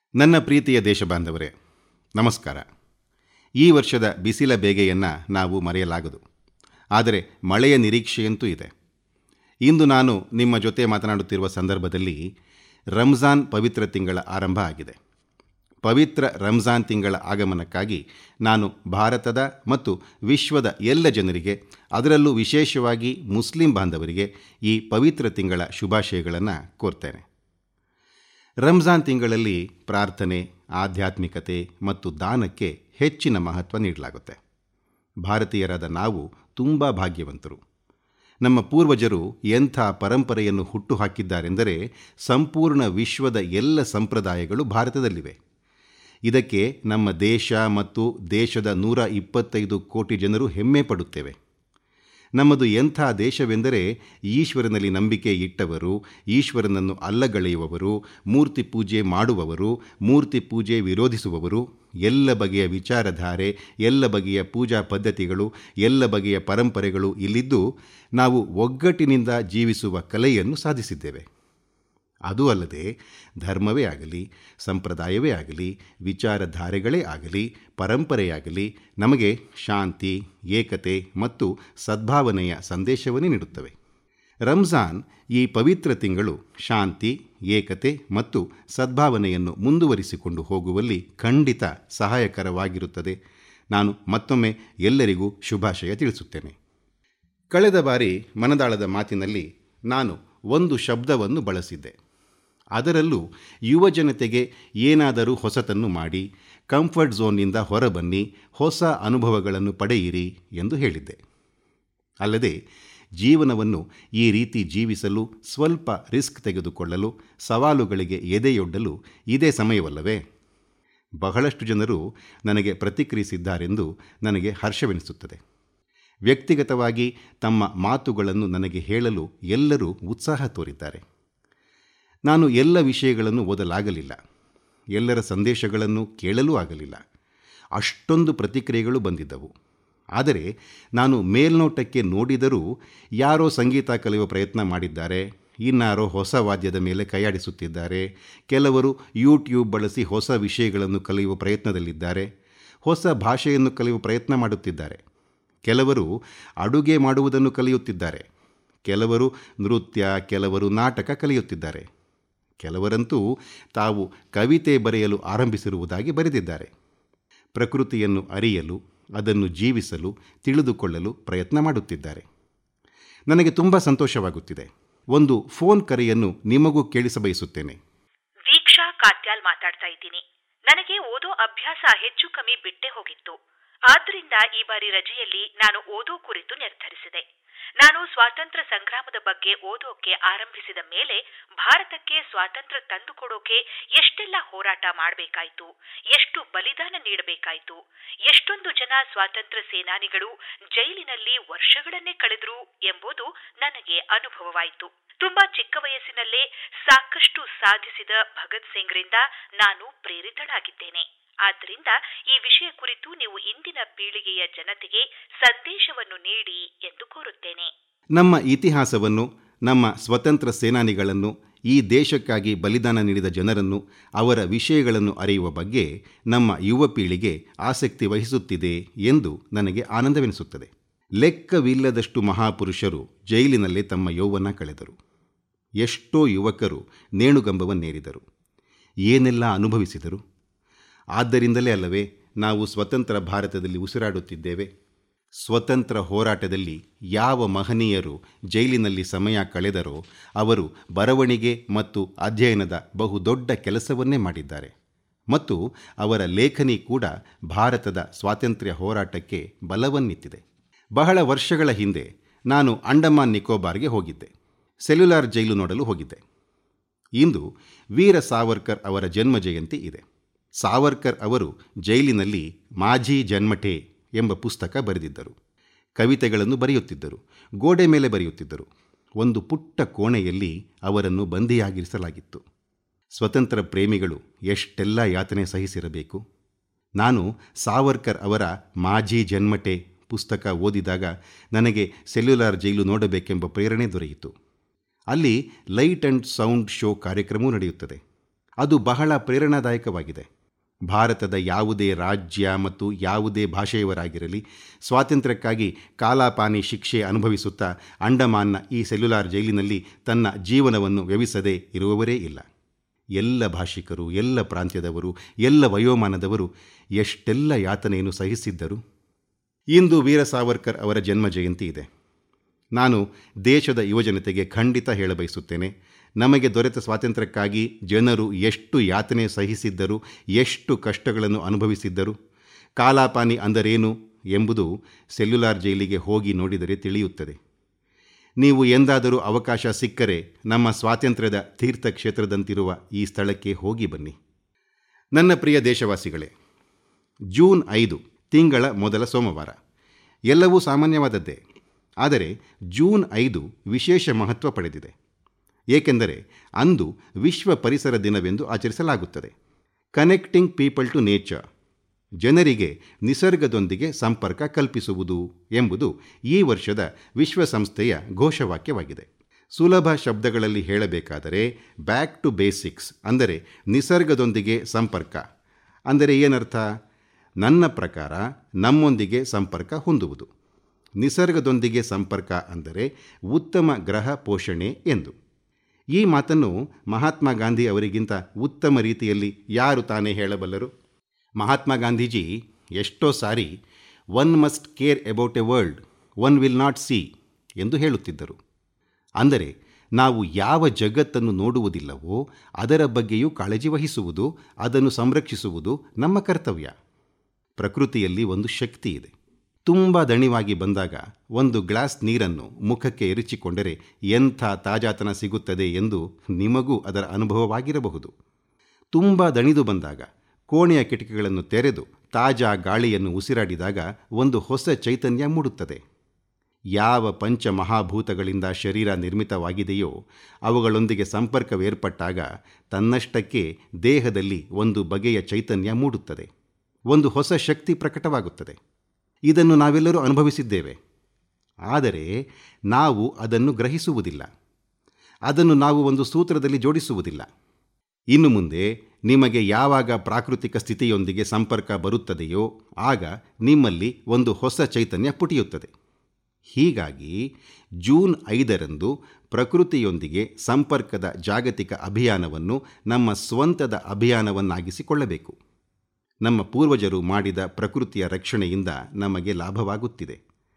ನನ್ನ ಪ್ರೀತಿಯ ದೇಶಬಾಂಧವರೇ ನಮಸ್ಕಾರ ಈ ವರ್ಷದ ಬಿಸಿಲ ಬೇಗೆಯನ್ನು ನಾವು ಮರೆಯಲಾಗದು ಆದರೆ ಮಳೆಯ ನಿರೀಕ್ಷೆಯಂತೂ ಇದೆ ಇಂದು ನಾನು ನಿಮ್ಮ ಜೊತೆ ಮಾತನಾಡುತ್ತಿರುವ ಸಂದರ್ಭದಲ್ಲಿ ರಂಜಾನ್ ಪವಿತ್ರ ತಿಂಗಳ ಆರಂಭ ಆಗಿದೆ ಪವಿತ್ರ ರಂಜಾನ್ ತಿಂಗಳ ಆಗಮನಕ್ಕಾಗಿ ನಾನು ಭಾರತದ ಮತ್ತು ವಿಶ್ವದ ಎಲ್ಲ ಜನರಿಗೆ ಅದರಲ್ಲೂ ವಿಶೇಷವಾಗಿ ಮುಸ್ಲಿಂ ಬಾಂಧವರಿಗೆ ಈ ಪವಿತ್ರ ತಿಂಗಳ ಶುಭಾಶಯಗಳನ್ನು ಕೋರ್ತೇನೆ ರಂಜಾನ್ ತಿಂಗಳಲ್ಲಿ ಪ್ರಾರ್ಥನೆ ಆಧ್ಯಾತ್ಮಿಕತೆ ಮತ್ತು ದಾನಕ್ಕೆ ಹೆಚ್ಚಿನ ಮಹತ್ವ ನೀಡಲಾಗುತ್ತೆ ಭಾರತೀಯರಾದ ನಾವು ತುಂಬ ಭಾಗ್ಯವಂತರು ನಮ್ಮ ಪೂರ್ವಜರು ಎಂಥ ಪರಂಪರೆಯನ್ನು ಹುಟ್ಟುಹಾಕಿದ್ದಾರೆಂದರೆ ಸಂಪೂರ್ಣ ವಿಶ್ವದ ಎಲ್ಲ ಸಂಪ್ರದಾಯಗಳು ಭಾರತದಲ್ಲಿವೆ ಇದಕ್ಕೆ ನಮ್ಮ ದೇಶ ಮತ್ತು ದೇಶದ ನೂರ ಇಪ್ಪತ್ತೈದು ಕೋಟಿ ಜನರು ಹೆಮ್ಮೆ ಪಡುತ್ತೇವೆ ನಮ್ಮದು ಎಂಥ ದೇಶವೆಂದರೆ ಈಶ್ವರನಲ್ಲಿ ನಂಬಿಕೆ ಇಟ್ಟವರು ಈಶ್ವರನನ್ನು ಅಲ್ಲಗಳೆಯುವವರು ಮೂರ್ತಿ ಪೂಜೆ ಮಾಡುವವರು ಮೂರ್ತಿ ಪೂಜೆ ವಿರೋಧಿಸುವವರು ಎಲ್ಲ ಬಗೆಯ ವಿಚಾರಧಾರೆ ಎಲ್ಲ ಬಗೆಯ ಪೂಜಾ ಪದ್ಧತಿಗಳು ಎಲ್ಲ ಬಗೆಯ ಪರಂಪರೆಗಳು ಇಲ್ಲಿದ್ದು ನಾವು ಒಗ್ಗಟ್ಟಿನಿಂದ ಜೀವಿಸುವ ಕಲೆಯನ್ನು ಸಾಧಿಸಿದ್ದೇವೆ ಅದೂ ಅಲ್ಲದೆ ಧರ್ಮವೇ ಆಗಲಿ ಸಂಪ್ರದಾಯವೇ ಆಗಲಿ ವಿಚಾರಧಾರೆಗಳೇ ಆಗಲಿ ಪರಂಪರೆಯಾಗಲಿ ನಮಗೆ ಶಾಂತಿ ಏಕತೆ ಮತ್ತು ಸದ್ಭಾವನೆಯ ಸಂದೇಶವನ್ನೇ ನೀಡುತ್ತವೆ ರಂಜಾನ್ ಈ ಪವಿತ್ರ ತಿಂಗಳು ಶಾಂತಿ ಏಕತೆ ಮತ್ತು ಸದ್ಭಾವನೆಯನ್ನು ಮುಂದುವರಿಸಿಕೊಂಡು ಹೋಗುವಲ್ಲಿ ಖಂಡಿತ ಸಹಾಯಕರವಾಗಿರುತ್ತದೆ ನಾನು ಮತ್ತೊಮ್ಮೆ ಎಲ್ಲರಿಗೂ ಶುಭಾಶಯ ತಿಳಿಸುತ್ತೇನೆ ಕಳೆದ ಬಾರಿ ಮನದಾಳದ ಮಾತಿನಲ್ಲಿ ನಾನು ಒಂದು ಶಬ್ದವನ್ನು ಬಳಸಿದ್ದೆ ಅದರಲ್ಲೂ ಯುವಜನತೆಗೆ ಏನಾದರೂ ಹೊಸತನ್ನು ಮಾಡಿ ಕಂಫರ್ಟ್ ಝೋನ್ನಿಂದ ಹೊರಬನ್ನಿ ಹೊಸ ಅನುಭವಗಳನ್ನು ಪಡೆಯಿರಿ ಎಂದು ಹೇಳಿದ್ದೆ ಅಲ್ಲದೆ ಜೀವನವನ್ನು ಈ ರೀತಿ ಜೀವಿಸಲು ಸ್ವಲ್ಪ ರಿಸ್ಕ್ ತೆಗೆದುಕೊಳ್ಳಲು ಸವಾಲುಗಳಿಗೆ ಎದೆಯೊಡ್ಡಲು ಇದೇ ಸಮಯವಲ್ಲವೇ ಬಹಳಷ್ಟು ಜನರು ನನಗೆ ಪ್ರತಿಕ್ರಿಯಿಸಿದ್ದಾರೆಂದು ನನಗೆ ಹರ್ಷವೆನಿಸುತ್ತದೆ ವ್ಯಕ್ತಿಗತವಾಗಿ ತಮ್ಮ ಮಾತುಗಳನ್ನು ನನಗೆ ಹೇಳಲು ಎಲ್ಲರೂ ಉತ್ಸಾಹ ತೋರಿದ್ದಾರೆ ನಾನು ಎಲ್ಲ ವಿಷಯಗಳನ್ನು ಓದಲಾಗಲಿಲ್ಲ ಎಲ್ಲರ ಸಂದೇಶಗಳನ್ನು ಕೇಳಲೂ ಆಗಲಿಲ್ಲ ಅಷ್ಟೊಂದು ಪ್ರತಿಕ್ರಿಯೆಗಳು ಬಂದಿದ್ದವು ಆದರೆ ನಾನು ಮೇಲ್ನೋಟಕ್ಕೆ ನೋಡಿದರೂ ಯಾರೋ ಸಂಗೀತ ಕಲಿಯುವ ಪ್ರಯತ್ನ ಮಾಡಿದ್ದಾರೆ ಇನ್ನಾರೋ ಹೊಸ ವಾದ್ಯದ ಮೇಲೆ ಕೈಯಾಡಿಸುತ್ತಿದ್ದಾರೆ ಕೆಲವರು ಯೂಟ್ಯೂಬ್ ಬಳಸಿ ಹೊಸ ವಿಷಯಗಳನ್ನು ಕಲಿಯುವ ಪ್ರಯತ್ನದಲ್ಲಿದ್ದಾರೆ ಹೊಸ ಭಾಷೆಯನ್ನು ಕಲಿಯುವ ಪ್ರಯತ್ನ ಮಾಡುತ್ತಿದ್ದಾರೆ ಕೆಲವರು ಅಡುಗೆ ಮಾಡುವುದನ್ನು ಕಲಿಯುತ್ತಿದ್ದಾರೆ ಕೆಲವರು ನೃತ್ಯ ಕೆಲವರು ನಾಟಕ ಕಲಿಯುತ್ತಿದ್ದಾರೆ ಕೆಲವರಂತೂ ತಾವು ಕವಿತೆ ಬರೆಯಲು ಆರಂಭಿಸಿರುವುದಾಗಿ ಬರೆದಿದ್ದಾರೆ ಪ್ರಕೃತಿಯನ್ನು ಅರಿಯಲು ಅದನ್ನು ಜೀವಿಸಲು ತಿಳಿದುಕೊಳ್ಳಲು ಪ್ರಯತ್ನ ಮಾಡುತ್ತಿದ್ದಾರೆ ನನಗೆ ತುಂಬ ಸಂತೋಷವಾಗುತ್ತಿದೆ ಒಂದು ಫೋನ್ ಕರೆಯನ್ನು ನಿಮಗೂ ಕೇಳಿಸಬಯಸುತ್ತೇನೆ ದೀಕ್ಷಾ ಕಾತ್ಯಾಲ್ ಮಾತಾಡ್ತಾ ಇದ್ದೀನಿ ನನಗೆ ಓದೋ ಅಭ್ಯಾಸ ಹೆಚ್ಚು ಕಮ್ಮಿ ಬಿಟ್ಟೇ ಹೋಗಿತ್ತು ಆದ್ರಿಂದ ಈ ಬಾರಿ ರಜೆಯಲ್ಲಿ ನಾನು ಓದೋ ಕುರಿತು ನಿರ್ಧರಿಸಿದೆ ನಾನು ಸ್ವಾತಂತ್ರ್ಯ ಸಂಗ್ರಾಮದ ಬಗ್ಗೆ ಓದೋಕೆ ಆರಂಭಿಸಿದ ಮೇಲೆ ಭಾರತಕ್ಕೆ ಸ್ವಾತಂತ್ರ್ಯ ತಂದುಕೊಡೋಕೆ ಎಷ್ಟೆಲ್ಲ ಹೋರಾಟ ಮಾಡಬೇಕಾಯ್ತು ಎಷ್ಟು ಬಲಿದಾನ ನೀಡಬೇಕಾಯ್ತು ಎಷ್ಟೊಂದು ಜನ ಸ್ವಾತಂತ್ರ್ಯ ಸೇನಾನಿಗಳು ಜೈಲಿನಲ್ಲಿ ವರ್ಷಗಳನ್ನೇ ಕಳೆದ್ರು ಎಂಬುದು ನನಗೆ ಅನುಭವವಾಯಿತು ತುಂಬಾ ಚಿಕ್ಕ ವಯಸ್ಸಿನಲ್ಲೇ ಸಾಕಷ್ಟು ಸಾಧಿಸಿದ ಭಗತ್ ಸಿಂಗ್ರಿಂದ ನಾನು ಪ್ರೇರಿತಳಾಗಿದ್ದೇನೆ ಆದ್ದರಿಂದ ಈ ವಿಷಯ ಕುರಿತು ನೀವು ಇಂದಿನ ಪೀಳಿಗೆಯ ಜನತೆಗೆ ಸಂದೇಶವನ್ನು ನೀಡಿ ಎಂದು ಕೋರುತ್ತೇನೆ ನಮ್ಮ ಇತಿಹಾಸವನ್ನು ನಮ್ಮ ಸ್ವತಂತ್ರ ಸೇನಾನಿಗಳನ್ನು ಈ ದೇಶಕ್ಕಾಗಿ ಬಲಿದಾನ ನೀಡಿದ ಜನರನ್ನು ಅವರ ವಿಷಯಗಳನ್ನು ಅರಿಯುವ ಬಗ್ಗೆ ನಮ್ಮ ಯುವ ಪೀಳಿಗೆ ಆಸಕ್ತಿ ವಹಿಸುತ್ತಿದೆ ಎಂದು ನನಗೆ ಆನಂದವೆನಿಸುತ್ತದೆ ಲೆಕ್ಕವಿಲ್ಲದಷ್ಟು ಮಹಾಪುರುಷರು ಜೈಲಿನಲ್ಲೇ ತಮ್ಮ ಯೌವನ ಕಳೆದರು ಎಷ್ಟೋ ಯುವಕರು ನೇಣುಗಂಬವನ್ನೇರಿದರು ಏನೆಲ್ಲ ಅನುಭವಿಸಿದರು ಆದ್ದರಿಂದಲೇ ಅಲ್ಲವೇ ನಾವು ಸ್ವತಂತ್ರ ಭಾರತದಲ್ಲಿ ಉಸಿರಾಡುತ್ತಿದ್ದೇವೆ ಸ್ವತಂತ್ರ ಹೋರಾಟದಲ್ಲಿ ಯಾವ ಮಹನೀಯರು ಜೈಲಿನಲ್ಲಿ ಸಮಯ ಕಳೆದರೋ ಅವರು ಬರವಣಿಗೆ ಮತ್ತು ಅಧ್ಯಯನದ ಬಹುದೊಡ್ಡ ಕೆಲಸವನ್ನೇ ಮಾಡಿದ್ದಾರೆ ಮತ್ತು ಅವರ ಲೇಖನಿ ಕೂಡ ಭಾರತದ ಸ್ವಾತಂತ್ರ್ಯ ಹೋರಾಟಕ್ಕೆ ಬಲವನ್ನಿತ್ತಿದೆ ಬಹಳ ವರ್ಷಗಳ ಹಿಂದೆ ನಾನು ಅಂಡಮಾನ್ ನಿಕೋಬಾರ್ಗೆ ಹೋಗಿದ್ದೆ ಸೆಲ್ಯುಲಾರ್ ಜೈಲು ನೋಡಲು ಹೋಗಿದ್ದೆ ಇಂದು ವೀರ ಸಾವರ್ಕರ್ ಅವರ ಜನ್ಮ ಜಯಂತಿ ಇದೆ ಸಾವರ್ಕರ್ ಅವರು ಜೈಲಿನಲ್ಲಿ ಮಾಝಿ ಜನ್ಮಠೆ ಎಂಬ ಪುಸ್ತಕ ಬರೆದಿದ್ದರು ಕವಿತೆಗಳನ್ನು ಬರೆಯುತ್ತಿದ್ದರು ಗೋಡೆ ಮೇಲೆ ಬರೆಯುತ್ತಿದ್ದರು ಒಂದು ಪುಟ್ಟ ಕೋಣೆಯಲ್ಲಿ ಅವರನ್ನು ಬಂದಿಯಾಗಿರಿಸಲಾಗಿತ್ತು ಸ್ವತಂತ್ರ ಪ್ರೇಮಿಗಳು ಎಷ್ಟೆಲ್ಲ ಯಾತನೆ ಸಹಿಸಿರಬೇಕು ನಾನು ಸಾವರ್ಕರ್ ಅವರ ಮಾಝಿ ಜನ್ಮಟೆ ಪುಸ್ತಕ ಓದಿದಾಗ ನನಗೆ ಸೆಲ್ಯುಲಾರ್ ಜೈಲು ನೋಡಬೇಕೆಂಬ ಪ್ರೇರಣೆ ದೊರೆಯಿತು ಅಲ್ಲಿ ಲೈಟ್ ಅಂಡ್ ಸೌಂಡ್ ಶೋ ಕಾರ್ಯಕ್ರಮವೂ ನಡೆಯುತ್ತದೆ ಅದು ಬಹಳ ಪ್ರೇರಣಾದಾಯಕವಾಗಿದೆ ಭಾರತದ ಯಾವುದೇ ರಾಜ್ಯ ಮತ್ತು ಯಾವುದೇ ಭಾಷೆಯವರಾಗಿರಲಿ ಸ್ವಾತಂತ್ರ್ಯಕ್ಕಾಗಿ ಕಾಲಾಪಾನಿ ಶಿಕ್ಷೆ ಅನುಭವಿಸುತ್ತಾ ಅಂಡಮಾನ್ನ ಈ ಸೆಲ್ಯುಲಾರ್ ಜೈಲಿನಲ್ಲಿ ತನ್ನ ಜೀವನವನ್ನು ವ್ಯವಿಸದೇ ಇರುವವರೇ ಇಲ್ಲ ಎಲ್ಲ ಭಾಷಿಕರು ಎಲ್ಲ ಪ್ರಾಂತ್ಯದವರು ಎಲ್ಲ ವಯೋಮಾನದವರು ಎಷ್ಟೆಲ್ಲ ಯಾತನೆಯನ್ನು ಸಹಿಸಿದ್ದರು ಇಂದು ವೀರ ಸಾವರ್ಕರ್ ಅವರ ಜನ್ಮ ಜಯಂತಿ ಇದೆ ನಾನು ದೇಶದ ಯುವಜನತೆಗೆ ಖಂಡಿತ ಹೇಳಬಯಸುತ್ತೇನೆ ನಮಗೆ ದೊರೆತ ಸ್ವಾತಂತ್ರ್ಯಕ್ಕಾಗಿ ಜನರು ಎಷ್ಟು ಯಾತನೆ ಸಹಿಸಿದ್ದರು ಎಷ್ಟು ಕಷ್ಟಗಳನ್ನು ಅನುಭವಿಸಿದ್ದರು ಕಾಲಾಪಾನಿ ಅಂದರೇನು ಎಂಬುದು ಸೆಲ್ಯುಲಾರ್ ಜೈಲಿಗೆ ಹೋಗಿ ನೋಡಿದರೆ ತಿಳಿಯುತ್ತದೆ ನೀವು ಎಂದಾದರೂ ಅವಕಾಶ ಸಿಕ್ಕರೆ ನಮ್ಮ ಸ್ವಾತಂತ್ರ್ಯದ ತೀರ್ಥಕ್ಷೇತ್ರದಂತಿರುವ ಈ ಸ್ಥಳಕ್ಕೆ ಹೋಗಿ ಬನ್ನಿ ನನ್ನ ಪ್ರಿಯ ದೇಶವಾಸಿಗಳೇ ಜೂನ್ ಐದು ತಿಂಗಳ ಮೊದಲ ಸೋಮವಾರ ಎಲ್ಲವೂ ಸಾಮಾನ್ಯವಾದದ್ದೇ ಆದರೆ ಜೂನ್ ಐದು ವಿಶೇಷ ಮಹತ್ವ ಪಡೆದಿದೆ ಏಕೆಂದರೆ ಅಂದು ವಿಶ್ವ ಪರಿಸರ ದಿನವೆಂದು ಆಚರಿಸಲಾಗುತ್ತದೆ ಕನೆಕ್ಟಿಂಗ್ ಪೀಪಲ್ ಟು ನೇಚರ್ ಜನರಿಗೆ ನಿಸರ್ಗದೊಂದಿಗೆ ಸಂಪರ್ಕ ಕಲ್ಪಿಸುವುದು ಎಂಬುದು ಈ ವರ್ಷದ ವಿಶ್ವಸಂಸ್ಥೆಯ ಘೋಷವಾಕ್ಯವಾಗಿದೆ ಸುಲಭ ಶಬ್ದಗಳಲ್ಲಿ ಹೇಳಬೇಕಾದರೆ ಬ್ಯಾಕ್ ಟು ಬೇಸಿಕ್ಸ್ ಅಂದರೆ ನಿಸರ್ಗದೊಂದಿಗೆ ಸಂಪರ್ಕ ಅಂದರೆ ಏನರ್ಥ ನನ್ನ ಪ್ರಕಾರ ನಮ್ಮೊಂದಿಗೆ ಸಂಪರ್ಕ ಹೊಂದುವುದು ನಿಸರ್ಗದೊಂದಿಗೆ ಸಂಪರ್ಕ ಅಂದರೆ ಉತ್ತಮ ಗ್ರಹ ಪೋಷಣೆ ಎಂದು ಈ ಮಾತನ್ನು ಮಹಾತ್ಮ ಗಾಂಧಿ ಅವರಿಗಿಂತ ಉತ್ತಮ ರೀತಿಯಲ್ಲಿ ಯಾರು ತಾನೇ ಹೇಳಬಲ್ಲರು ಮಹಾತ್ಮ ಗಾಂಧೀಜಿ ಎಷ್ಟೋ ಸಾರಿ one must care about a world one will not see ಎಂದು ಹೇಳುತ್ತಿದ್ದರು ಅಂದರೆ ನಾವು ಯಾವ ಜಗತ್ತನ್ನು ನೋಡುವುದಿಲ್ಲವೋ ಅದರ ಬಗ್ಗೆಯೂ ಕಾಳಜಿ ವಹಿಸುವುದು ಅದನ್ನು ಸಂರಕ್ಷಿಸುವುದು ನಮ್ಮ ಕರ್ತವ್ಯ ಪ್ರಕೃತಿಯಲ್ಲಿ ಒಂದು ಶಕ್ತಿ ಇದೆ ತುಂಬ ದಣಿವಾಗಿ ಬಂದಾಗ ಒಂದು ಗ್ಲಾಸ್ ನೀರನ್ನು ಮುಖಕ್ಕೆ ಎರಚಿಕೊಂಡರೆ ಎಂಥ ತಾಜಾತನ ಸಿಗುತ್ತದೆ ಎಂದು ನಿಮಗೂ ಅದರ ಅನುಭವವಾಗಿರಬಹುದು ತುಂಬ ದಣಿದು ಬಂದಾಗ ಕೋಣೆಯ ಕಿಟಕಿಗಳನ್ನು ತೆರೆದು ತಾಜಾ ಗಾಳಿಯನ್ನು ಉಸಿರಾಡಿದಾಗ ಒಂದು ಹೊಸ ಚೈತನ್ಯ ಮೂಡುತ್ತದೆ ಯಾವ ಪಂಚಮಹಾಭೂತಗಳಿಂದ ಶರೀರ ನಿರ್ಮಿತವಾಗಿದೆಯೋ ಅವುಗಳೊಂದಿಗೆ ಸಂಪರ್ಕವೇರ್ಪಟ್ಟಾಗ ತನ್ನಷ್ಟಕ್ಕೆ ದೇಹದಲ್ಲಿ ಒಂದು ಬಗೆಯ ಚೈತನ್ಯ ಮೂಡುತ್ತದೆ ಒಂದು ಹೊಸ ಶಕ್ತಿ ಪ್ರಕಟವಾಗುತ್ತದೆ ಇದನ್ನು ನಾವೆಲ್ಲರೂ ಅನುಭವಿಸಿದ್ದೇವೆ ಆದರೆ ನಾವು ಅದನ್ನು ಗ್ರಹಿಸುವುದಿಲ್ಲ ಅದನ್ನು ನಾವು ಒಂದು ಸೂತ್ರದಲ್ಲಿ ಜೋಡಿಸುವುದಿಲ್ಲ ಇನ್ನು ಮುಂದೆ ನಿಮಗೆ ಯಾವಾಗ ಪ್ರಾಕೃತಿಕ ಸ್ಥಿತಿಯೊಂದಿಗೆ ಸಂಪರ್ಕ ಬರುತ್ತದೆಯೋ ಆಗ ನಿಮ್ಮಲ್ಲಿ ಒಂದು ಹೊಸ ಚೈತನ್ಯ ಪುಟಿಯುತ್ತದೆ ಹೀಗಾಗಿ ಜೂನ್ ಐದರಂದು ಪ್ರಕೃತಿಯೊಂದಿಗೆ ಸಂಪರ್ಕದ ಜಾಗತಿಕ ಅಭಿಯಾನವನ್ನು ನಮ್ಮ ಸ್ವಂತದ ಅಭಿಯಾನವನ್ನಾಗಿಸಿಕೊಳ್ಳಬೇಕು ನಮ್ಮ ಪೂರ್ವಜರು ಮಾಡಿದ ಪ್ರಕೃತಿಯ ರಕ್ಷಣೆಯಿಂದ ನಮಗೆ ಲಾಭವಾಗುತ್ತಿದೆ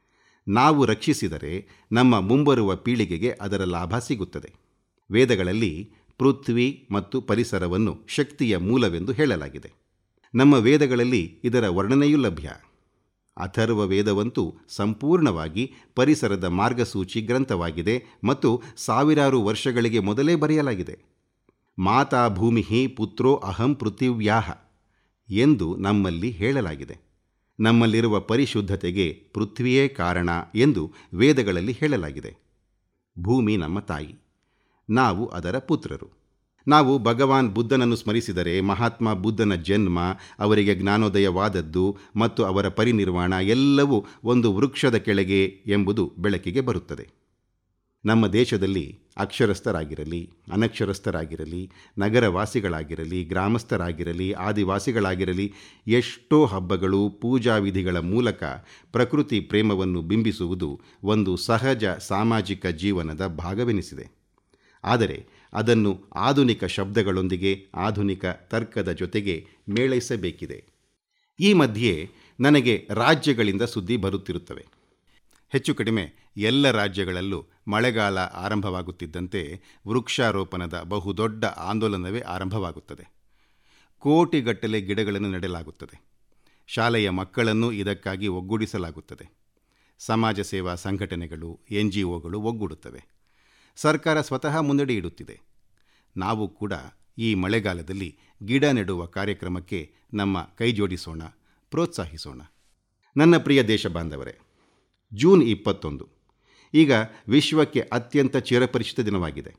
ನಾವು ರಕ್ಷಿಸಿದರೆ ನಮ್ಮ ಮುಂಬರುವ ಪೀಳಿಗೆಗೆ ಅದರ ಲಾಭ ಸಿಗುತ್ತದೆ ವೇದಗಳಲ್ಲಿ ಪೃಥ್ವಿ ಮತ್ತು ಪರಿಸರವನ್ನು ಶಕ್ತಿಯ ಮೂಲವೆಂದು ಹೇಳಲಾಗಿದೆ ನಮ್ಮ ವೇದಗಳಲ್ಲಿ ಇದರ ವರ್ಣನೆಯೂ ಲಭ್ಯ ಅಥರ್ವ ವೇದವಂತೂ ಸಂಪೂರ್ಣವಾಗಿ ಪರಿಸರದ ಮಾರ್ಗಸೂಚಿ ಗ್ರಂಥವಾಗಿದೆ ಮತ್ತು ಸಾವಿರಾರು ವರ್ಷಗಳಿಗೆ ಮೊದಲೇ ಬರೆಯಲಾಗಿದೆ ಮಾತಾ ಭೂಮಿ ಪುತ್ರೋ ಅಹಂ ಪೃಥಿವ್ಯಾಹ ಎಂದು ನಮ್ಮಲ್ಲಿ ಹೇಳಲಾಗಿದೆ ನಮ್ಮಲ್ಲಿರುವ ಪರಿಶುದ್ಧತೆಗೆ ಪೃಥ್ವಿಯೇ ಕಾರಣ ಎಂದು ವೇದಗಳಲ್ಲಿ ಹೇಳಲಾಗಿದೆ ಭೂಮಿ ನಮ್ಮ ತಾಯಿ ನಾವು ಅದರ ಪುತ್ರರು ನಾವು ಭಗವಾನ್ ಬುದ್ಧನನ್ನು ಸ್ಮರಿಸಿದರೆ ಮಹಾತ್ಮ ಬುದ್ಧನ ಜನ್ಮ ಅವರಿಗೆ ಜ್ಞಾನೋದಯವಾದದ್ದು ಮತ್ತು ಅವರ ಪರಿನಿರ್ವಾಣ ಎಲ್ಲವೂ ಒಂದು ವೃಕ್ಷದ ಕೆಳಗೆ ಎಂಬುದು ಬೆಳಕಿಗೆ ಬರುತ್ತದೆ ನಮ್ಮ ದೇಶದಲ್ಲಿ ಅಕ್ಷರಸ್ಥರಾಗಿರಲಿ ಅನಕ್ಷರಸ್ಥರಾಗಿರಲಿ ನಗರವಾಸಿಗಳಾಗಿರಲಿ ಗ್ರಾಮಸ್ಥರಾಗಿರಲಿ ಆದಿವಾಸಿಗಳಾಗಿರಲಿ ಎಷ್ಟೋ ಹಬ್ಬಗಳು ಪೂಜಾ ವಿಧಿಗಳ ಮೂಲಕ ಪ್ರಕೃತಿ ಪ್ರೇಮವನ್ನು ಬಿಂಬಿಸುವುದು ಒಂದು ಸಹಜ ಸಾಮಾಜಿಕ ಜೀವನದ ಭಾಗವೆನಿಸಿದೆ ಆದರೆ ಅದನ್ನು ಆಧುನಿಕ ಶಬ್ದಗಳೊಂದಿಗೆ ಆಧುನಿಕ ತರ್ಕದ ಜೊತೆಗೆ ಮೇಳೈಸಬೇಕಿದೆ ಈ ಮಧ್ಯೆ ನನಗೆ ರಾಜ್ಯಗಳಿಂದ ಸುದ್ದಿ ಬರುತ್ತಿರುತ್ತವೆ ಹೆಚ್ಚು ಕಡಿಮೆ ಎಲ್ಲ ರಾಜ್ಯಗಳಲ್ಲೂ ಮಳೆಗಾಲ ಆರಂಭವಾಗುತ್ತಿದ್ದಂತೆ ವೃಕ್ಷಾರೋಪಣದ ಬಹುದೊಡ್ಡ ಆಂದೋಲನವೇ ಆರಂಭವಾಗುತ್ತದೆ ಕೋಟಿಗಟ್ಟಲೆ ಗಿಡಗಳನ್ನು ನೆಡಲಾಗುತ್ತದೆ ಶಾಲೆಯ ಮಕ್ಕಳನ್ನು ಇದಕ್ಕಾಗಿ ಒಗ್ಗೂಡಿಸಲಾಗುತ್ತದೆ ಸಮಾಜ ಸೇವಾ ಸಂಘಟನೆಗಳು ಎನ್ ಜಿ ಒಗಳು ಒಗ್ಗೂಡುತ್ತವೆ ಸರ್ಕಾರ ಸ್ವತಃ ಮುನ್ನಡೆ ಇಡುತ್ತಿದೆ ನಾವು ಕೂಡ ಈ ಮಳೆಗಾಲದಲ್ಲಿ ಗಿಡ ನೆಡುವ ಕಾರ್ಯಕ್ರಮಕ್ಕೆ ನಮ್ಮ ಕೈಜೋಡಿಸೋಣ ಪ್ರೋತ್ಸಾಹಿಸೋಣ ನನ್ನ ಪ್ರಿಯ ದೇಶ ಬಾಂಧವರೇ ಜೂನ್ ಇಪ್ಪತ್ತೊಂದು ಈಗ ವಿಶ್ವಕ್ಕೆ ಅತ್ಯಂತ ಚಿರಪರಿಚಿತ ದಿನವಾಗಿದೆ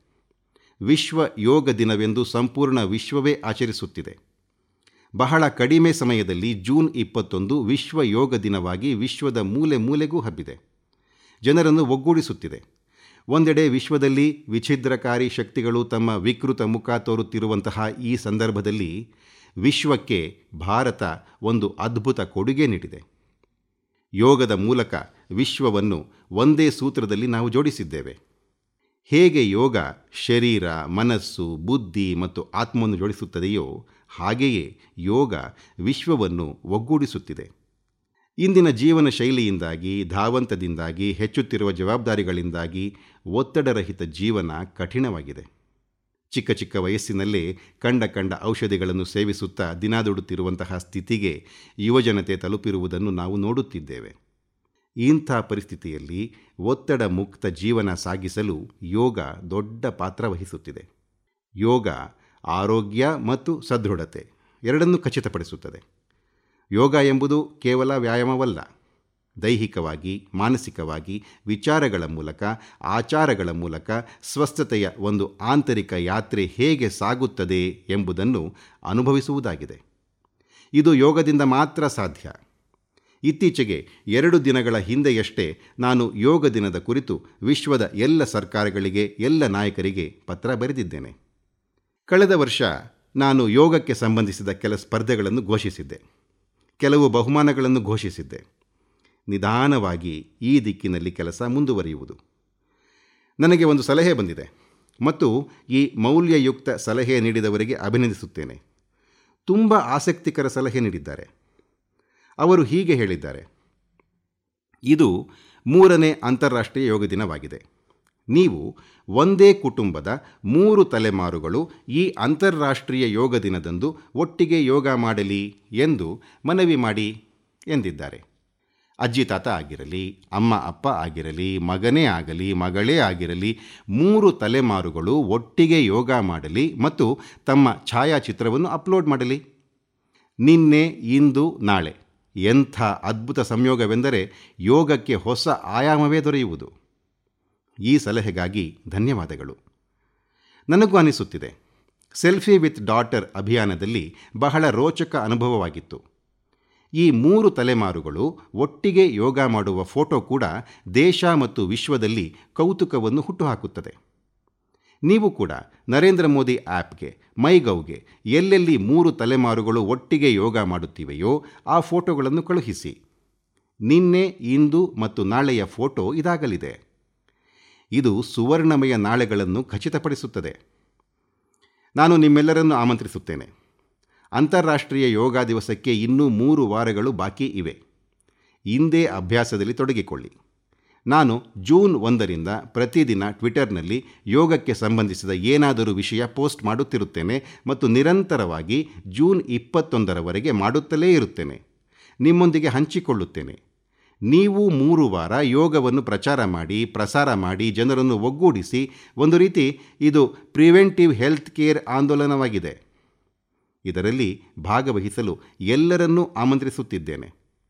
ವಿಶ್ವ ಯೋಗ ದಿನವೆಂದು ಸಂಪೂರ್ಣ ವಿಶ್ವವೇ ಆಚರಿಸುತ್ತಿದೆ ಬಹಳ ಕಡಿಮೆ ಸಮಯದಲ್ಲಿ ಜೂನ್ ಇಪ್ಪತ್ತೊಂದು ವಿಶ್ವ ಯೋಗ ದಿನವಾಗಿ ವಿಶ್ವದ ಮೂಲೆ ಮೂಲೆಗೂ ಹಬ್ಬಿದೆ ಜನರನ್ನು ಒಗ್ಗೂಡಿಸುತ್ತಿದೆ ಒಂದೆಡೆ ವಿಶ್ವದಲ್ಲಿ ವಿಛಿದ್ರಕಾರಿ ಶಕ್ತಿಗಳು ತಮ್ಮ ವಿಕೃತ ಮುಖ ತೋರುತ್ತಿರುವಂತಹ ಈ ಸಂದರ್ಭದಲ್ಲಿ ವಿಶ್ವಕ್ಕೆ ಭಾರತ ಒಂದು ಅದ್ಭುತ ಕೊಡುಗೆ ನೀಡಿದೆ ಯೋಗದ ಮೂಲಕ ವಿಶ್ವವನ್ನು ಒಂದೇ ಸೂತ್ರದಲ್ಲಿ ನಾವು ಜೋಡಿಸಿದ್ದೇವೆ ಹೇಗೆ ಯೋಗ ಶರೀರ ಮನಸ್ಸು ಬುದ್ಧಿ ಮತ್ತು ಆತ್ಮವನ್ನು ಜೋಡಿಸುತ್ತದೆಯೋ ಹಾಗೆಯೇ ಯೋಗ ವಿಶ್ವವನ್ನು ಒಗ್ಗೂಡಿಸುತ್ತಿದೆ ಇಂದಿನ ಜೀವನ ಶೈಲಿಯಿಂದಾಗಿ ಧಾವಂತದಿಂದಾಗಿ ಹೆಚ್ಚುತ್ತಿರುವ ಜವಾಬ್ದಾರಿಗಳಿಂದಾಗಿ ಒತ್ತಡರಹಿತ ಜೀವನ ಕಠಿಣವಾಗಿದೆ ಚಿಕ್ಕ ಚಿಕ್ಕ ವಯಸ್ಸಿನಲ್ಲೇ ಕಂಡ ಕಂಡ ಔಷಧಿಗಳನ್ನು ಸೇವಿಸುತ್ತಾ ದಿನಾದುಡುತ್ತಿರುವಂತಹ ಸ್ಥಿತಿಗೆ ಯುವಜನತೆ ತಲುಪಿರುವುದನ್ನು ನಾವು ನೋಡುತ್ತಿದ್ದೇವೆ ಇಂಥ ಪರಿಸ್ಥಿತಿಯಲ್ಲಿ ಒತ್ತಡ ಮುಕ್ತ ಜೀವನ ಸಾಗಿಸಲು ಯೋಗ ದೊಡ್ಡ ಪಾತ್ರ ವಹಿಸುತ್ತಿದೆ ಯೋಗ ಆರೋಗ್ಯ ಮತ್ತು ಸದೃಢತೆ ಎರಡನ್ನೂ ಖಚಿತಪಡಿಸುತ್ತದೆ ಯೋಗ ಎಂಬುದು ಕೇವಲ ವ್ಯಾಯಾಮವಲ್ಲ ದೈಹಿಕವಾಗಿ ಮಾನಸಿಕವಾಗಿ ವಿಚಾರಗಳ ಮೂಲಕ ಆಚಾರಗಳ ಮೂಲಕ ಸ್ವಸ್ಥತೆಯ ಒಂದು ಆಂತರಿಕ ಯಾತ್ರೆ ಹೇಗೆ ಸಾಗುತ್ತದೆ ಎಂಬುದನ್ನು ಅನುಭವಿಸುವುದಾಗಿದೆ ಇದು ಯೋಗದಿಂದ ಮಾತ್ರ ಸಾಧ್ಯ ಇತ್ತೀಚೆಗೆ ಎರಡು ದಿನಗಳ ಹಿಂದೆಯಷ್ಟೇ ನಾನು ಯೋಗ ದಿನದ ಕುರಿತು ವಿಶ್ವದ ಎಲ್ಲ ಸರ್ಕಾರಗಳಿಗೆ ಎಲ್ಲ ನಾಯಕರಿಗೆ ಪತ್ರ ಬರೆದಿದ್ದೇನೆ ಕಳೆದ ವರ್ಷ ನಾನು ಯೋಗಕ್ಕೆ ಸಂಬಂಧಿಸಿದ ಕೆಲ ಸ್ಪರ್ಧೆಗಳನ್ನು ಘೋಷಿಸಿದ್ದೆ ಕೆಲವು ಬಹುಮಾನಗಳನ್ನು ಘೋಷಿಸಿದ್ದೆ ನಿಧಾನವಾಗಿ ಈ ದಿಕ್ಕಿನಲ್ಲಿ ಕೆಲಸ ಮುಂದುವರಿಯುವುದು ನನಗೆ ಒಂದು ಸಲಹೆ ಬಂದಿದೆ ಮತ್ತು ಈ ಮೌಲ್ಯಯುಕ್ತ ಸಲಹೆ ನೀಡಿದವರಿಗೆ ಅಭಿನಂದಿಸುತ್ತೇನೆ ತುಂಬ ಆಸಕ್ತಿಕರ ಸಲಹೆ ನೀಡಿದ್ದಾರೆ ಅವರು ಹೀಗೆ ಹೇಳಿದ್ದಾರೆ ಇದು ಮೂರನೇ ಅಂತಾರಾಷ್ಟ್ರೀಯ ಯೋಗ ದಿನವಾಗಿದೆ ನೀವು ಒಂದೇ ಕುಟುಂಬದ ಮೂರು ತಲೆಮಾರುಗಳು ಈ ಅಂತಾರಾಷ್ಟ್ರೀಯ ಯೋಗ ದಿನದಂದು ಒಟ್ಟಿಗೆ ಯೋಗ ಮಾಡಲಿ ಎಂದು ಮನವಿ ಮಾಡಿ ಎಂದಿದ್ದಾರೆ ಅಜ್ಜಿ ತಾತ ಆಗಿರಲಿ ಅಮ್ಮ ಅಪ್ಪ ಆಗಿರಲಿ ಮಗನೇ ಆಗಲಿ ಮಗಳೇ ಆಗಿರಲಿ ಮೂರು ತಲೆಮಾರುಗಳು ಒಟ್ಟಿಗೆ ಯೋಗ ಮಾಡಲಿ ಮತ್ತು ತಮ್ಮ ಛಾಯಾಚಿತ್ರವನ್ನು ಅಪ್ಲೋಡ್ ಮಾಡಲಿ ನಿನ್ನೆ ಇಂದು ನಾಳೆ ಎಂಥ ಅದ್ಭುತ ಸಂಯೋಗವೆಂದರೆ ಯೋಗಕ್ಕೆ ಹೊಸ ಆಯಾಮವೇ ದೊರೆಯುವುದು ಈ ಸಲಹೆಗಾಗಿ ಧನ್ಯವಾದಗಳು ನನಗೂ ಅನಿಸುತ್ತಿದೆ ಸೆಲ್ಫಿ ವಿತ್ ಡಾಟರ್ ಅಭಿಯಾನದಲ್ಲಿ ಬಹಳ ರೋಚಕ ಅನುಭವವಾಗಿತ್ತು ಈ ಮೂರು ತಲೆಮಾರುಗಳು ಒಟ್ಟಿಗೆ ಯೋಗ ಮಾಡುವ ಫೋಟೋ ಕೂಡ ದೇಶ ಮತ್ತು ವಿಶ್ವದಲ್ಲಿ ಕೌತುಕವನ್ನು ಹುಟ್ಟುಹಾಕುತ್ತದೆ ನೀವು ಕೂಡ ನರೇಂದ್ರ ಮೋದಿ ಆ್ಯಪ್ಗೆ ಮೈಗೌಗೆ ಎಲ್ಲೆಲ್ಲಿ ಮೂರು ತಲೆಮಾರುಗಳು ಒಟ್ಟಿಗೆ ಯೋಗ ಮಾಡುತ್ತಿವೆಯೋ ಆ ಫೋಟೋಗಳನ್ನು ಕಳುಹಿಸಿ ನಿನ್ನೆ ಇಂದು ಮತ್ತು ನಾಳೆಯ ಫೋಟೋ ಇದಾಗಲಿದೆ ಇದು ಸುವರ್ಣಮಯ ನಾಳೆಗಳನ್ನು ಖಚಿತಪಡಿಸುತ್ತದೆ ನಾನು ನಿಮ್ಮೆಲ್ಲರನ್ನು ಆಮಂತ್ರಿಸುತ್ತೇನೆ ಅಂತಾರಾಷ್ಟ್ರೀಯ ಯೋಗ ದಿವಸಕ್ಕೆ ಇನ್ನೂ ಮೂರು ವಾರಗಳು ಬಾಕಿ ಇವೆ ಇಂದೇ ಅಭ್ಯಾಸದಲ್ಲಿ ತೊಡಗಿಕೊಳ್ಳಿ ನಾನು ಜೂನ್ ಒಂದರಿಂದ ಪ್ರತಿದಿನ ಟ್ವಿಟರ್ನಲ್ಲಿ ಯೋಗಕ್ಕೆ ಸಂಬಂಧಿಸಿದ ಏನಾದರೂ ವಿಷಯ ಪೋಸ್ಟ್ ಮಾಡುತ್ತಿರುತ್ತೇನೆ ಮತ್ತು ನಿರಂತರವಾಗಿ ಜೂನ್ ಇಪ್ಪತ್ತೊಂದರವರೆಗೆ ಮಾಡುತ್ತಲೇ ಇರುತ್ತೇನೆ ನಿಮ್ಮೊಂದಿಗೆ ಹಂಚಿಕೊಳ್ಳುತ್ತೇನೆ ನೀವು ಮೂರು ವಾರ ಯೋಗವನ್ನು ಪ್ರಚಾರ ಮಾಡಿ ಪ್ರಸಾರ ಮಾಡಿ ಜನರನ್ನು ಒಗ್ಗೂಡಿಸಿ ಒಂದು ರೀತಿ ಇದು ಪ್ರಿವೆಂಟಿವ್ ಹೆಲ್ತ್ ಕೇರ್ ಆಂದೋಲನವಾಗಿದೆ ಇದರಲ್ಲಿ ಭಾಗವಹಿಸಲು ಎಲ್ಲರನ್ನೂ ಆಮಂತ್ರಿಸುತ್ತಿದ್ದೇನೆ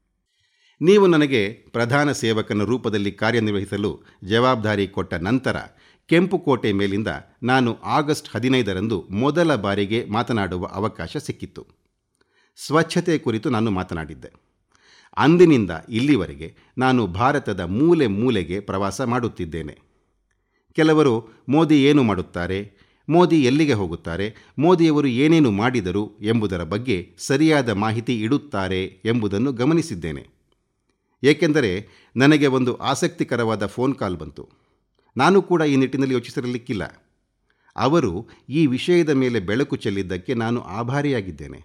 ನೀವು ನನಗೆ ಪ್ರಧಾನ ಸೇವಕನ ರೂಪದಲ್ಲಿ ಕಾರ್ಯನಿರ್ವಹಿಸಲು ಜವಾಬ್ದಾರಿ ಕೊಟ್ಟ ನಂತರ ಕೆಂಪುಕೋಟೆ ಮೇಲಿಂದ ನಾನು ಆಗಸ್ಟ್ ಹದಿನೈದರಂದು ಮೊದಲ ಬಾರಿಗೆ ಮಾತನಾಡುವ ಅವಕಾಶ ಸಿಕ್ಕಿತ್ತು ಸ್ವಚ್ಛತೆ ಕುರಿತು ನಾನು ಮಾತನಾಡಿದ್ದೆ ಅಂದಿನಿಂದ ಇಲ್ಲಿವರೆಗೆ ನಾನು ಭಾರತದ ಮೂಲೆ ಮೂಲೆಗೆ ಪ್ರವಾಸ ಮಾಡುತ್ತಿದ್ದೇನೆ ಕೆಲವರು ಮೋದಿ ಏನು ಮಾಡುತ್ತಾರೆ ಮೋದಿ ಎಲ್ಲಿಗೆ ಹೋಗುತ್ತಾರೆ ಮೋದಿಯವರು ಏನೇನು ಮಾಡಿದರು ಎಂಬುದರ ಬಗ್ಗೆ ಸರಿಯಾದ ಮಾಹಿತಿ ಇಡುತ್ತಾರೆ ಎಂಬುದನ್ನು ಗಮನಿಸಿದ್ದೇನೆ ಏಕೆಂದರೆ ನನಗೆ ಒಂದು ಆಸಕ್ತಿಕರವಾದ ಫೋನ್ ಕಾಲ್ ಬಂತು ನಾನು ಕೂಡ ಈ ನಿಟ್ಟಿನಲ್ಲಿ ಯೋಚಿಸಿರಲಿಕ್ಕಿಲ್ಲ ಅವರು ಈ ವಿಷಯದ ಮೇಲೆ ಬೆಳಕು ಚೆಲ್ಲಿದ್ದಕ್ಕೆ ನಾನು ಆಭಾರಿಯಾಗಿದ್ದೇನೆ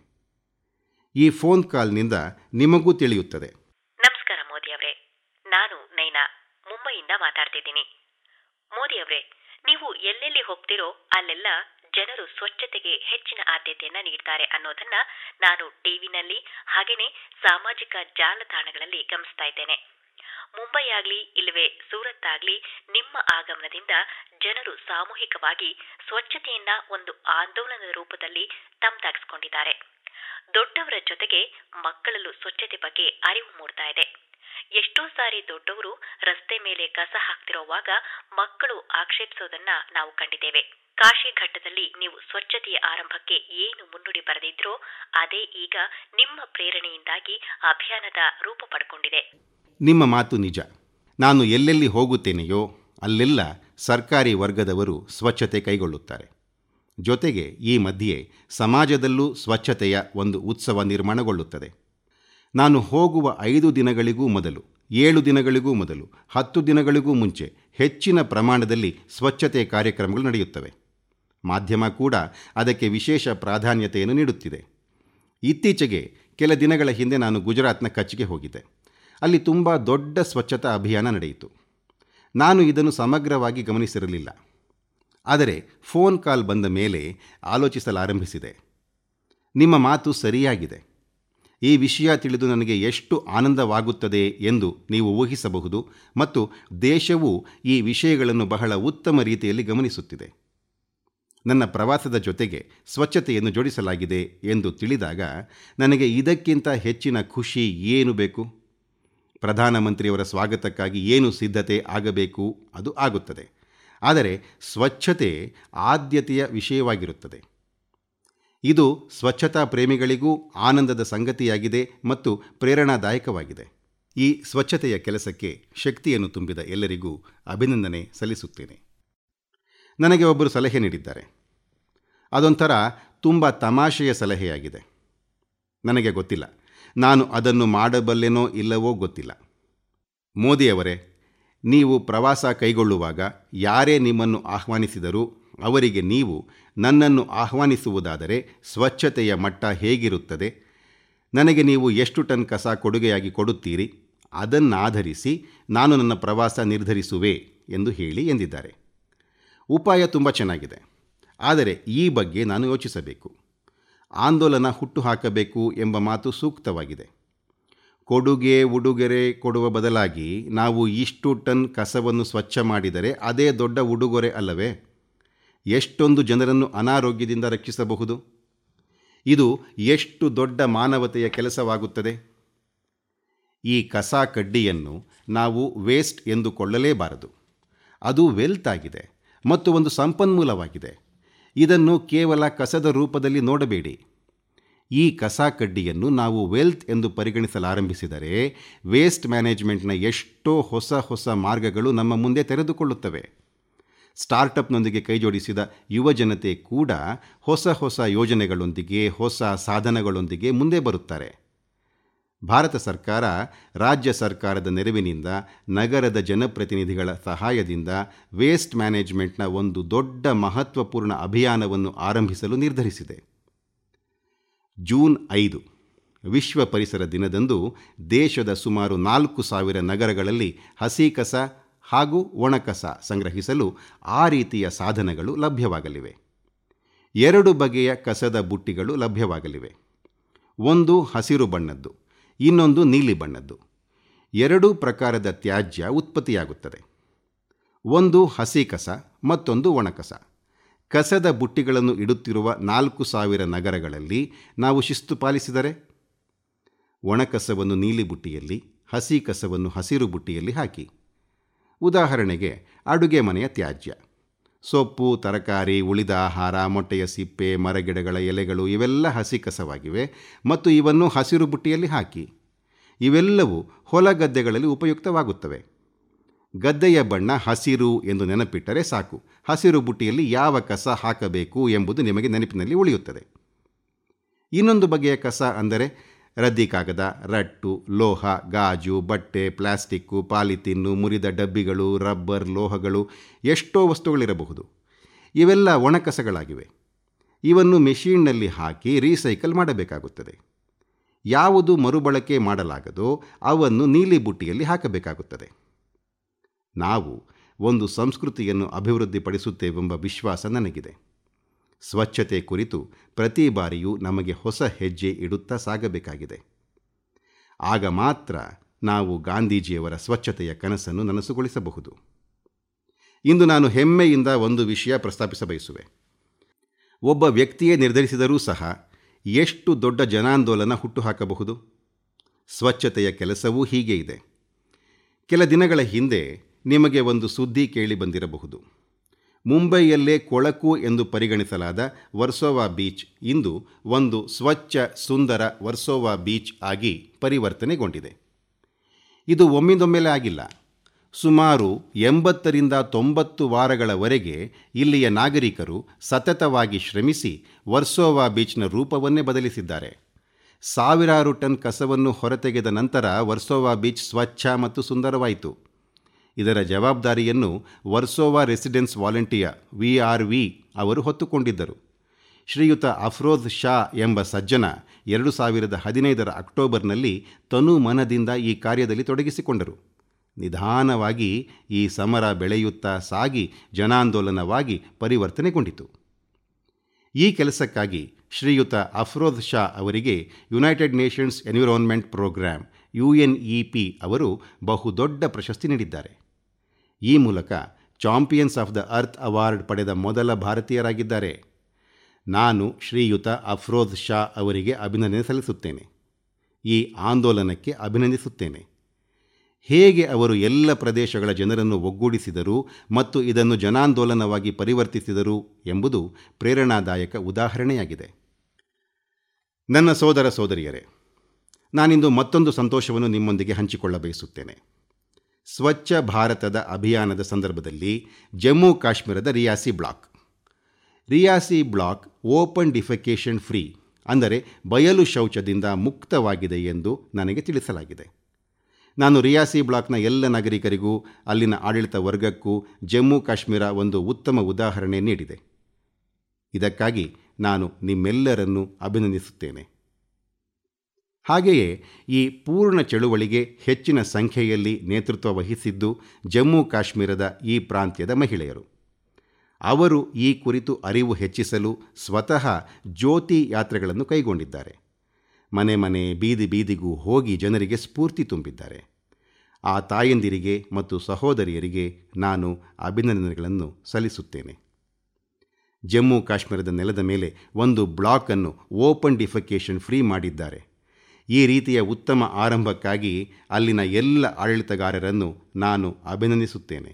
ಈ ಫೋನ್ ಕಾಲ್ನಿಂದ ನಿಮಗೂ ತಿಳಿಯುತ್ತದೆ ನಮಸ್ಕಾರ ಮೋದಿ ಅವರೇ ನಾನು ನೈನಾ ಮುಂಬೈಯಿಂದ ಮಾತಾಡ್ತಿದ್ದೀನಿ ಮೋದಿ ಅವರೇ ನೀವು ಎಲ್ಲೆಲ್ಲಿ ಹೋಗ್ತಿರೋ ಅಲ್ಲೆಲ್ಲ ಜನರು ಸ್ವಚ್ಛತೆಗೆ ಹೆಚ್ಚಿನ ಆದ್ಯತೆಯನ್ನ ನೀಡ್ತಾರೆ ಅನ್ನೋದನ್ನ ನಾನು ಟಿವಿನಲ್ಲಿ ಹಾಗೇನೆ ಸಾಮಾಜಿಕ ಜಾಲತಾಣಗಳಲ್ಲಿ ಗಮನಿಸ್ತಾ ಇದ್ದೇನೆ ಮುಂಬೈ ಆಗ್ಲಿ ಇಲ್ಲವೇ ಸೂರತ್ ಆಗ್ಲಿ ನಿಮ್ಮ ಆಗಮನದಿಂದ ಜನರು ಸಾಮೂಹಿಕವಾಗಿ ಸ್ವಚ್ಛತೆಯನ್ನ ಒಂದು ಆಂದೋಲನದ ರೂಪದಲ್ಲಿ ತಮ್ಮದಾಗಿಸ್ಕೊಂಡಿದ್ದಾರೆ ದೊಡ್ಡವರ ಜೊತೆಗೆ ಮಕ್ಕಳಲ್ಲೂ ಸ್ವಚ್ಛತೆ ಬಗ್ಗೆ ಅರಿವು ಮೂಡ್ತಾ ಇದೆ ಎಷ್ಟೋ ಸಾರಿ ದೊಡ್ಡವರು ರಸ್ತೆ ಮೇಲೆ ಕಸ ಹಾಕ್ತಿರೋವಾಗ ಮಕ್ಕಳು ಆಕ್ಷೇಪಿಸೋದನ್ನ ನಾವು ಕಂಡಿದ್ದೇವೆ ಕಾಶಿ ಘಟ್ಟದಲ್ಲಿ ನೀವು ಸ್ವಚ್ಛತೆಯ ಆರಂಭಕ್ಕೆ ಏನು ಮುನ್ನುಡಿ ಬರೆದಿದ್ರೋ ಅದೇ ಈಗ ನಿಮ್ಮ ಪ್ರೇರಣೆಯಿಂದಾಗಿ ಅಭಿಯಾನದ ರೂಪ ಪಡ್ಕೊಂಡಿದೆ ನಿಮ್ಮ ಮಾತು ನಿಜ ನಾನು ಎಲ್ಲೆಲ್ಲಿ ಹೋಗುತ್ತೇನೆಯೋ ಅಲ್ಲೆಲ್ಲ ಸರ್ಕಾರಿ ವರ್ಗದವರು ಸ್ವಚ್ಛತೆ ಕೈಗೊಳ್ಳುತ್ತಾರೆ ಜೊತೆಗೆ ಈ ಮಧ್ಯೆ ಸಮಾಜದಲ್ಲೂ ಸ್ವಚ್ಛತೆಯ ಒಂದು ಉತ್ಸವ ನಿರ್ಮಾಣಗೊಳ್ಳುತ್ತದೆ ನಾನು ಹೋಗುವ ಐದು ದಿನಗಳಿಗೂ ಮೊದಲು ಏಳು ದಿನಗಳಿಗೂ ಮೊದಲು ಹತ್ತು ದಿನಗಳಿಗೂ ಮುಂಚೆ ಹೆಚ್ಚಿನ ಪ್ರಮಾಣದಲ್ಲಿ ಸ್ವಚ್ಛತೆ ಕಾರ್ಯಕ್ರಮಗಳು ನಡೆಯುತ್ತವೆ ಮಾಧ್ಯಮ ಕೂಡ ಅದಕ್ಕೆ ವಿಶೇಷ ಪ್ರಾಧಾನ್ಯತೆಯನ್ನು ನೀಡುತ್ತಿದೆ ಇತ್ತೀಚೆಗೆ ಕೆಲ ದಿನಗಳ ಹಿಂದೆ ನಾನು ಗುಜರಾತ್ನ ಕಚ್ಗೆ ಹೋಗಿದ್ದೆ ಅಲ್ಲಿ ತುಂಬ ದೊಡ್ಡ ಸ್ವಚ್ಛತಾ ಅಭಿಯಾನ ನಡೆಯಿತು ನಾನು ಇದನ್ನು ಸಮಗ್ರವಾಗಿ ಗಮನಿಸಿರಲಿಲ್ಲ ಆದರೆ ಫೋನ್ ಕಾಲ್ ಬಂದ ಮೇಲೆ ಆಲೋಚಿಸಲಾರಂಭಿಸಿದೆ ನಿಮ್ಮ ಮಾತು ಸರಿಯಾಗಿದೆ ಈ ವಿಷಯ ತಿಳಿದು ನನಗೆ ಎಷ್ಟು ಆನಂದವಾಗುತ್ತದೆ ಎಂದು ನೀವು ಊಹಿಸಬಹುದು ಮತ್ತು ದೇಶವು ಈ ವಿಷಯಗಳನ್ನು ಬಹಳ ಉತ್ತಮ ರೀತಿಯಲ್ಲಿ ಗಮನಿಸುತ್ತಿದೆ ನನ್ನ ಪ್ರವಾಸದ ಜೊತೆಗೆ ಸ್ವಚ್ಛತೆಯನ್ನು ಜೋಡಿಸಲಾಗಿದೆ ಎಂದು ತಿಳಿದಾಗ ನನಗೆ ಇದಕ್ಕಿಂತ ಹೆಚ್ಚಿನ ಖುಷಿ ಏನು ಬೇಕು ಪ್ರಧಾನಮಂತ್ರಿಯವರ ಸ್ವಾಗತಕ್ಕಾಗಿ ಏನು ಸಿದ್ಧತೆ ಆಗಬೇಕು ಅದು ಆಗುತ್ತದೆ ಆದರೆ ಸ್ವಚ್ಛತೆ ಆದ್ಯತೆಯ ವಿಷಯವಾಗಿರುತ್ತದೆ ಇದು ಸ್ವಚ್ಛತಾ ಪ್ರೇಮಿಗಳಿಗೂ ಆನಂದದ ಸಂಗತಿಯಾಗಿದೆ ಮತ್ತು ಪ್ರೇರಣಾದಾಯಕವಾಗಿದೆ ಈ ಸ್ವಚ್ಛತೆಯ ಕೆಲಸಕ್ಕೆ ಶಕ್ತಿಯನ್ನು ತುಂಬಿದ ಎಲ್ಲರಿಗೂ ಅಭಿನಂದನೆ ಸಲ್ಲಿಸುತ್ತೇನೆ ನನಗೆ ಒಬ್ಬರು ಸಲಹೆ ನೀಡಿದ್ದಾರೆ ಅದೊಂಥರ ತುಂಬ ತಮಾಷೆಯ ಸಲಹೆಯಾಗಿದೆ ನನಗೆ ಗೊತ್ತಿಲ್ಲ ನಾನು ಅದನ್ನು ಮಾಡಬಲ್ಲೆನೋ ಇಲ್ಲವೋ ಗೊತ್ತಿಲ್ಲ ಮೋದಿಯವರೇ ನೀವು ಪ್ರವಾಸ ಕೈಗೊಳ್ಳುವಾಗ ಯಾರೇ ನಿಮ್ಮನ್ನು ಆಹ್ವಾನಿಸಿದರೂ ಅವರಿಗೆ ನೀವು ನನ್ನನ್ನು ಆಹ್ವಾನಿಸುವುದಾದರೆ ಸ್ವಚ್ಛತೆಯ ಮಟ್ಟ ಹೇಗಿರುತ್ತದೆ ನನಗೆ ನೀವು ಎಷ್ಟು ಟನ್ ಕಸ ಕೊಡುಗೆಯಾಗಿ ಕೊಡುತ್ತೀರಿ ಅದನ್ನಾಧರಿಸಿ ನಾನು ನನ್ನ ಪ್ರವಾಸ ನಿರ್ಧರಿಸುವೆ ಎಂದು ಹೇಳಿ ಎಂದಿದ್ದಾರೆ ಉಪಾಯ ತುಂಬ ಚೆನ್ನಾಗಿದೆ ಆದರೆ ಈ ಬಗ್ಗೆ ನಾನು ಯೋಚಿಸಬೇಕು ಆಂದೋಲನ ಹುಟ್ಟುಹಾಕಬೇಕು ಎಂಬ ಮಾತು ಸೂಕ್ತವಾಗಿದೆ ಕೊಡುಗೆ ಉಡುಗೊರೆ ಕೊಡುವ ಬದಲಾಗಿ ನಾವು ಇಷ್ಟು ಟನ್ ಕಸವನ್ನು ಸ್ವಚ್ಛ ಮಾಡಿದರೆ ಅದೇ ದೊಡ್ಡ ಉಡುಗೊರೆ ಅಲ್ಲವೇ ಎಷ್ಟೊಂದು ಜನರನ್ನು ಅನಾರೋಗ್ಯದಿಂದ ರಕ್ಷಿಸಬಹುದು ಇದು ಎಷ್ಟು ದೊಡ್ಡ ಮಾನವತೆಯ ಕೆಲಸವಾಗುತ್ತದೆ ಈ ಕಸ ಕಡ್ಡಿಯನ್ನು ನಾವು ವೇಸ್ಟ್ ಎಂದುಕೊಳ್ಳಲೇಬಾರದು ಅದು ವೆಲ್ತ್ ಆಗಿದೆ ಮತ್ತು ಒಂದು ಸಂಪನ್ಮೂಲವಾಗಿದೆ ಇದನ್ನು ಕೇವಲ ಕಸದ ರೂಪದಲ್ಲಿ ನೋಡಬೇಡಿ ಈ ಕಸ ಕಡ್ಡಿಯನ್ನು ನಾವು ವೆಲ್ತ್ ಎಂದು ಪರಿಗಣಿಸಲಾರಂಭಿಸಿದರೆ ವೇಸ್ಟ್ ಮ್ಯಾನೇಜ್ಮೆಂಟ್ನ ಎಷ್ಟೋ ಹೊಸ ಹೊಸ ಮಾರ್ಗಗಳು ನಮ್ಮ ಮುಂದೆ ತೆರೆದುಕೊಳ್ಳುತ್ತವೆ ಸ್ಟಾರ್ಟಪ್ನೊಂದಿಗೆ ಕೈಜೋಡಿಸಿದ ಯುವಜನತೆ ಕೂಡ ಹೊಸ ಹೊಸ ಯೋಜನೆಗಳೊಂದಿಗೆ ಹೊಸ ಸಾಧನಗಳೊಂದಿಗೆ ಮುಂದೆ ಬರುತ್ತಾರೆ ಭಾರತ ಸರ್ಕಾರ ರಾಜ್ಯ ಸರ್ಕಾರದ ನೆರವಿನಿಂದ ನಗರದ ಜನಪ್ರತಿನಿಧಿಗಳ ಸಹಾಯದಿಂದ ವೇಸ್ಟ್ ಮ್ಯಾನೇಜ್ಮೆಂಟ್ನ ಒಂದು ದೊಡ್ಡ ಮಹತ್ವಪೂರ್ಣ ಅಭಿಯಾನವನ್ನು ಆರಂಭಿಸಲು ನಿರ್ಧರಿಸಿದೆ ಜೂನ್ ಐದು ವಿಶ್ವ ಪರಿಸರ ದಿನದಂದು ದೇಶದ ಸುಮಾರು ನಾಲ್ಕು ಸಾವಿರ ನಗರಗಳಲ್ಲಿ ಹಸಿ ಕಸ ಹಾಗೂ ಒಣಕಸ ಸಂಗ್ರಹಿಸಲು ಆ ರೀತಿಯ ಸಾಧನಗಳು ಲಭ್ಯವಾಗಲಿವೆ ಎರಡು ಬಗೆಯ ಕಸದ ಬುಟ್ಟಿಗಳು ಲಭ್ಯವಾಗಲಿವೆ ಒಂದು ಹಸಿರು ಬಣ್ಣದ್ದು ಇನ್ನೊಂದು ನೀಲಿ ಬಣ್ಣದ್ದು ಎರಡೂ ಪ್ರಕಾರದ ತ್ಯಾಜ್ಯ ಉತ್ಪತ್ತಿಯಾಗುತ್ತದೆ ಒಂದು ಹಸಿ ಕಸ ಮತ್ತೊಂದು ಒಣಕಸ ಕಸದ ಬುಟ್ಟಿಗಳನ್ನು ಇಡುತ್ತಿರುವ ನಾಲ್ಕು ಸಾವಿರ ನಗರಗಳಲ್ಲಿ ನಾವು ಶಿಸ್ತು ಪಾಲಿಸಿದರೆ ಒಣಕಸವನ್ನು ನೀಲಿ ಬುಟ್ಟಿಯಲ್ಲಿ ಹಸಿ ಕಸವನ್ನು ಹಸಿರು ಬುಟ್ಟಿಯಲ್ಲಿ ಹಾಕಿ ಉದಾಹರಣೆಗೆ ಅಡುಗೆ ಮನೆಯ ತ್ಯಾಜ್ಯ ಸೊಪ್ಪು ತರಕಾರಿ ಉಳಿದ ಆಹಾರ ಮೊಟ್ಟೆಯ ಸಿಪ್ಪೆ ಮರಗಿಡಗಳ ಎಲೆಗಳು ಇವೆಲ್ಲ ಹಸಿ ಕಸವಾಗಿವೆ ಮತ್ತು ಇವನ್ನು ಹಸಿರು ಬುಟ್ಟಿಯಲ್ಲಿ ಹಾಕಿ ಇವೆಲ್ಲವೂ ಹೊಲ ಗದ್ದೆಗಳಲ್ಲಿ ಉಪಯುಕ್ತವಾಗುತ್ತವೆ ಗದ್ದೆಯ ಬಣ್ಣ ಹಸಿರು ಎಂದು ನೆನಪಿಟ್ಟರೆ ಸಾಕು ಹಸಿರು ಬುಟ್ಟಿಯಲ್ಲಿ ಯಾವ ಕಸ ಹಾಕಬೇಕು ಎಂಬುದು ನಿಮಗೆ ನೆನಪಿನಲ್ಲಿ ಉಳಿಯುತ್ತದೆ ಇನ್ನೊಂದು ಬಗೆಯ ಕಸ ಅಂದರೆ ರದ್ದಿ ಕಾಗದ ರಟ್ಟು ಲೋಹ ಗಾಜು ಬಟ್ಟೆ ಪ್ಲಾಸ್ಟಿಕ್ಕು ಪಾಲಿಥಿನ್ನು ಮುರಿದ ಡಬ್ಬಿಗಳು ರಬ್ಬರ್ ಲೋಹಗಳು ಎಷ್ಟೋ ವಸ್ತುಗಳಿರಬಹುದು ಇವೆಲ್ಲ ಒಣಕಸಗಳಾಗಿವೆ ಇವನ್ನು ಮೆಷೀನ್ನಲ್ಲಿ ಹಾಕಿ ರೀಸೈಕಲ್ ಮಾಡಬೇಕಾಗುತ್ತದೆ ಯಾವುದು ಮರುಬಳಕೆ ಮಾಡಲಾಗದೋ ಅವನ್ನು ನೀಲಿ ಬುಟ್ಟಿಯಲ್ಲಿ ಹಾಕಬೇಕಾಗುತ್ತದೆ ನಾವು ಒಂದು ಸಂಸ್ಕೃತಿಯನ್ನು ಅಭಿವೃದ್ಧಿಪಡಿಸುತ್ತೇವೆಂಬ ವಿಶ್ವಾಸ ನನಗಿದೆ ಸ್ವಚ್ಛತೆ ಕುರಿತು ಪ್ರತಿ ಬಾರಿಯೂ ನಮಗೆ ಹೊಸ ಹೆಜ್ಜೆ ಇಡುತ್ತಾ ಸಾಗಬೇಕಾಗಿದೆ ಆಗ ಮಾತ್ರ ನಾವು ಗಾಂಧೀಜಿಯವರ ಸ್ವಚ್ಛತೆಯ ಕನಸನ್ನು ನನಸುಗೊಳಿಸಬಹುದು ಇಂದು ನಾನು ಹೆಮ್ಮೆಯಿಂದ ಒಂದು ವಿಷಯ ಪ್ರಸ್ತಾಪಿಸಬಯಸುವೆ ಒಬ್ಬ ವ್ಯಕ್ತಿಯೇ ನಿರ್ಧರಿಸಿದರೂ ಸಹ ಎಷ್ಟು ದೊಡ್ಡ ಜನಾಂದೋಲನ ಹುಟ್ಟುಹಾಕಬಹುದು ಸ್ವಚ್ಛತೆಯ ಕೆಲಸವೂ ಹೀಗೆ ಇದೆ ಕೆಲ ದಿನಗಳ ಹಿಂದೆ ನಿಮಗೆ ಒಂದು ಸುದ್ದಿ ಕೇಳಿ ಬಂದಿರಬಹುದು ಮುಂಬೈಯಲ್ಲೇ ಕೊಳಕು ಎಂದು ಪರಿಗಣಿಸಲಾದ ವರ್ಸೋವಾ ಬೀಚ್ ಇಂದು ಒಂದು ಸ್ವಚ್ಛ ಸುಂದರ ವರ್ಸೋವಾ ಬೀಚ್ ಆಗಿ ಪರಿವರ್ತನೆಗೊಂಡಿದೆ ಇದು ಒಮ್ಮಿಂದೊಮ್ಮೆಲೇ ಆಗಿಲ್ಲ ಸುಮಾರು ಎಂಬತ್ತರಿಂದ ತೊಂಬತ್ತು ವಾರಗಳವರೆಗೆ ಇಲ್ಲಿಯ ನಾಗರಿಕರು ಸತತವಾಗಿ ಶ್ರಮಿಸಿ ವರ್ಸೋವಾ ಬೀಚ್ನ ರೂಪವನ್ನೇ ಬದಲಿಸಿದ್ದಾರೆ ಸಾವಿರಾರು ಟನ್ ಕಸವನ್ನು ಹೊರತೆಗೆದ ನಂತರ ವರ್ಸೋವಾ ಬೀಚ್ ಸ್ವಚ್ಛ ಮತ್ತು ಸುಂದರವಾಯಿತು ಇದರ ಜವಾಬ್ದಾರಿಯನ್ನು Versova residence volunteer V R V ಅವರು ಹೊತ್ತುಕೊಂಡಿದ್ದರು ಶ್ರೀಯುತ ಅಫ್ರೋಜ್ ಶಾ ಎಂಬ ಸಜ್ಜನ ಎರಡು ಸಾವಿರದ ಹದಿನೈದರ ಅಕ್ಟೋಬರ್ನಲ್ಲಿ ತನು ಮನದಿಂದ ಈ ಕಾರ್ಯದಲ್ಲಿ ತೊಡಗಿಸಿಕೊಂಡರು ನಿಧಾನವಾಗಿ ಈ ಸಮರ ಬೆಳೆಯುತ್ತಾ ಸಾಗಿ ಜನಾಂದೋಲನವಾಗಿ ಪರಿವರ್ತನೆಗೊಂಡಿತು ಈ ಕೆಲಸಕ್ಕಾಗಿ ಶ್ರೀಯುತ ಅಫ್ರೋಜ್ ಶಾ ಅವರಿಗೆ United Nations environment programme U N E P ಅವರು ಬಹುದೊಡ್ಡ ಪ್ರಶಸ್ತಿ ನೀಡಿದ್ದಾರೆ ಈ ಮೂಲಕ champions of the earth award ಪಡೆದ ಮೊದಲ ಭಾರತೀಯರಾಗಿದ್ದಾರೆ ನಾನು ಶ್ರೀಯುತ ಅಫ್ರೋಜ್ ಶಾ ಅವರಿಗೆ ಅಭಿನಂದನೆ ಸಲ್ಲಿಸುತ್ತೇನೆ ಈ ಆಂದೋಲನಕ್ಕೆ ಅಭಿನಂದಿಸುತ್ತೇನೆ ಹೇಗೆ ಅವರು ಎಲ್ಲ ಪ್ರದೇಶಗಳ ಜನರನ್ನು ಒಗ್ಗೂಡಿಸಿದರು ಮತ್ತು ಇದನ್ನು ಜನಾಂದೋಲನವಾಗಿ ಪರಿವರ್ತಿಸಿದರು ಎಂಬುದು ಪ್ರೇರಣಾದಾಯಕ ಉದಾಹರಣೆಯಾಗಿದೆ ನನ್ನ ಸೋದರ ಸೋದರಿಯರೇ ನಾನಿಂದು ಮತ್ತೊಂದು ಸಂತೋಷವನ್ನು ನಿಮ್ಮೊಂದಿಗೆ ಹಂಚಿಕೊಳ್ಳ ಬಯಸುತ್ತೇನೆ ಸ್ವಚ್ಛ ಭಾರತದ ಅಭಿಯಾನದ ಸಂದರ್ಭದಲ್ಲಿ ಜಮ್ಮು ಕಾಶ್ಮೀರದ Reasi block Reasi block open defecation free ಅಂದರೆ ಬಯಲು ಶೌಚದಿಂದ ಮುಕ್ತವಾಗಿದೆ ಎಂದು ನನಗೆ ತಿಳಿಸಲಾಗಿದೆ ನಾನು ರಿಯಾಸಿ ಬ್ಲಾಕ್ನ ಎಲ್ಲ ನಾಗರಿಕರಿಗೂ ಅಲ್ಲಿನ ಆಡಳಿತ ವರ್ಗಕ್ಕೂ ಜಮ್ಮು ಕಾಶ್ಮೀರ ಒಂದು ಉತ್ತಮ ಉದಾಹರಣೆ ನೀಡಿದೆ ಇದಕ್ಕಾಗಿ ನಾನು ನಿಮ್ಮೆಲ್ಲರನ್ನೂ ಅಭಿನಂದಿಸುತ್ತೇನೆ ಹಾಗೆಯೇ ಈ ಪೂರ್ಣ ಚಳುವಳಿಗೆ ಹೆಚ್ಚಿನ ಸಂಖ್ಯೆಯಲ್ಲಿ ನೇತೃತ್ವ ವಹಿಸಿದ್ದು ಜಮ್ಮು ಕಾಶ್ಮೀರದ ಈ ಪ್ರಾಂತ್ಯದ ಮಹಿಳೆಯರು ಅವರು ಈ ಕುರಿತು ಅರಿವು ಹೆಚ್ಚಿಸಲು ಸ್ವತಃ ಜ್ಯೋತಿ ಯಾತ್ರೆಗಳನ್ನು ಕೈಗೊಂಡಿದ್ದಾರೆ ಮನೆ ಮನೆ ಬೀದಿ ಬೀದಿಗೂ ಹೋಗಿ ಜನರಿಗೆ ಸ್ಫೂರ್ತಿ ತುಂಬಿದ್ದಾರೆ ಆ ತಾಯಂದಿರಿಗೆ ಮತ್ತು ಸಹೋದರಿಯರಿಗೆ ನಾನು ಅಭಿನಂದನೆಗಳನ್ನು ಸಲ್ಲಿಸುತ್ತೇನೆ ಜಮ್ಮು ಕಾಶ್ಮೀರದ ನೆಲದ ಮೇಲೆ ಒಂದು ಬ್ಲಾಕನ್ನು ಓಪನ್ ಡಿಫಿಕೇಷನ್ ಫ್ರೀ ಮಾಡಿದ್ದಾರೆ ಈ ರೀತಿಯ ಉತ್ತಮ ಆರಂಭಕ್ಕಾಗಿ ಅಲ್ಲಿನ ಎಲ್ಲ ಆಡಳಿತಗಾರರನ್ನು ನಾನು ಅಭಿನಂದಿಸುತ್ತೇನೆ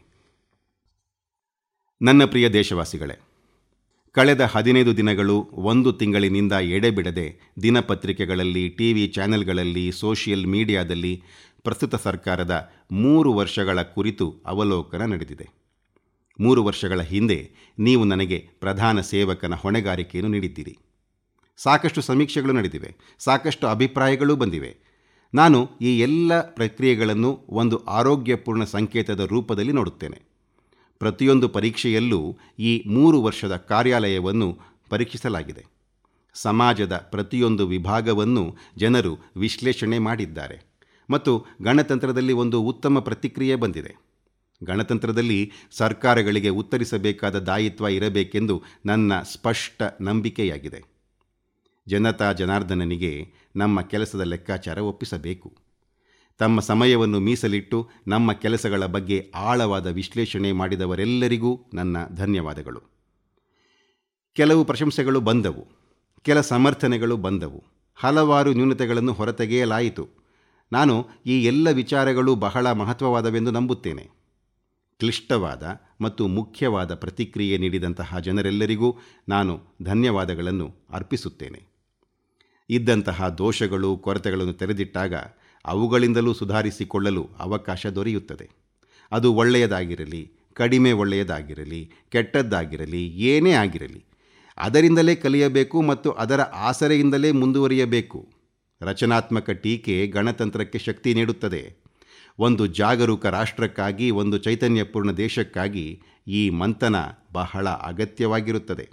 ನನ್ನ ಪ್ರಿಯ ದೇಶವಾಸಿಗಳೇ ಕಳೆದ ಹದಿನೈದು ದಿನಗಳು ಒಂದು ತಿಂಗಳಿನಿಂದ ಎಡೆಬಿಡದೆ ದಿನಪತ್ರಿಕೆಗಳಲ್ಲಿ ಟಿ ವಿ ಚಾನೆಲ್ಗಳಲ್ಲಿ ಸೋಷಿಯಲ್ ಮೀಡಿಯಾದಲ್ಲಿ ಪ್ರಸ್ತುತ ಸರ್ಕಾರದ ಮೂರು ವರ್ಷಗಳ ಕುರಿತು ಅವಲೋಕನ ನಡೆದಿದೆ ಮೂರು ವರ್ಷಗಳ ಹಿಂದೆ ನೀವು ನನಗೆ ಪ್ರಧಾನ ಸೇವಕನ ಹೊಣೆಗಾರಿಕೆಯನ್ನು ನೀಡಿದ್ದೀರಿ ಸಾಕಷ್ಟು ಸಮೀಕ್ಷೆಗಳು ನಡೆದಿವೆ ಸಾಕಷ್ಟು ಅಭಿಪ್ರಾಯಗಳೂ ಬಂದಿವೆ ನಾನು ಈ ಎಲ್ಲ ಪ್ರಕ್ರಿಯೆಗಳನ್ನು ಒಂದು ಆರೋಗ್ಯಪೂರ್ಣ ಸಂಕೇತದ ರೂಪದಲ್ಲಿ ನೋಡುತ್ತೇನೆ ಪ್ರತಿಯೊಂದು ಪರೀಕ್ಷೆಯಲ್ಲೂ ಈ ಮೂರು ವರ್ಷದ ಕಾರ್ಯಾಲಯವನ್ನು ಪರೀಕ್ಷಿಸಲಾಗಿದೆ ಸಮಾಜದ ಪ್ರತಿಯೊಂದು ವಿಭಾಗವನ್ನು ಜನರು ವಿಶ್ಲೇಷಣೆ ಮಾಡಿದ್ದಾರೆ ಮತ್ತು ಗಣತಂತ್ರದಲ್ಲಿ ಒಂದು ಉತ್ತಮ ಪ್ರತಿಕ್ರಿಯೆ ಬಂದಿದೆ ಗಣತಂತ್ರದಲ್ಲಿ ಸರ್ಕಾರಗಳಿಗೆ ಉತ್ತರಿಸಬೇಕಾದ ದಾಯಿತ್ವ ಇರಬೇಕೆಂದು ನನ್ನ ಸ್ಪಷ್ಟ ನಂಬಿಕೆಯಾಗಿದೆ ಜನತಾ ಜನಾರ್ದನನಿಗೆ ನಮ್ಮ ಕೆಲಸದ ಲೆಕ್ಕಾಚಾರ ಒಪ್ಪಿಸಬೇಕು ತಮ್ಮ ಸಮಯವನ್ನು ಮೀಸಲಿಟ್ಟು ನಮ್ಮ ಕೆಲಸಗಳ ಬಗ್ಗೆ ಆಳವಾದ ವಿಶ್ಲೇಷಣೆ ಮಾಡಿದವರೆಲ್ಲರಿಗೂ ನನ್ನ ಧನ್ಯವಾದಗಳು ಕೆಲವು ಪ್ರಶಂಸೆಗಳು ಬಂದವು ಕೆಲ ಸಮರ್ಥನೆಗಳು ಬಂದವು ಹಲವಾರು ನ್ಯೂನತೆಗಳನ್ನು ಹೊರತೆಗೆಯಲಾಯಿತು ನಾನು ಈ ಎಲ್ಲ ವಿಚಾರಗಳು ಬಹಳ ಮಹತ್ವವಾದವೆಂದು ನಂಬುತ್ತೇನೆ ಕ್ಲಿಷ್ಟವಾದ ಮತ್ತು ಮುಖ್ಯವಾದ ಪ್ರತಿಕ್ರಿಯೆ ನೀಡಿದಂತಹ ಜನರೆಲ್ಲರಿಗೂ ನಾನು ಧನ್ಯವಾದಗಳನ್ನು ಅರ್ಪಿಸುತ್ತೇನೆ ಇದ್ದಂತಹ ದೋಷಗಳು ಕೊರತೆಗಳನ್ನು ತೆರೆದಿಟ್ಟಾಗ ಅವುಗಳಿಂದಲೂ ಸುಧಾರಿಸಿಕೊಳ್ಳಲು ಅವಕಾಶ ದೊರೆಯುತ್ತದೆ ಅದು ಒಳ್ಳೆಯದಾಗಿರಲಿ ಕಡಿಮೆ ಒಳ್ಳೆಯದಾಗಿರಲಿ ಕೆಟ್ಟದ್ದಾಗಿರಲಿ ಏನೇ ಆಗಿರಲಿ ಅದರಿಂದಲೇ ಕಲಿಯಬೇಕು ಮತ್ತು ಅದರ ಆಸರೆಯಿಂದಲೇ ಮುಂದುವರಿಯಬೇಕು ರಚನಾತ್ಮಕ ಟೀಕೆ ಗಣತಂತ್ರಕ್ಕೆ ಶಕ್ತಿ ನೀಡುತ್ತದೆ ಒಂದು ಜಾಗರೂಕ ರಾಷ್ಟ್ರಕ್ಕಾಗಿ ಒಂದು ಚೈತನ್ಯಪೂರ್ಣ ದೇಶಕ್ಕಾಗಿ ಈ ಮಂಥನ ಬಹಳ ಅಗತ್ಯವಾಗಿರುತ್ತದೆ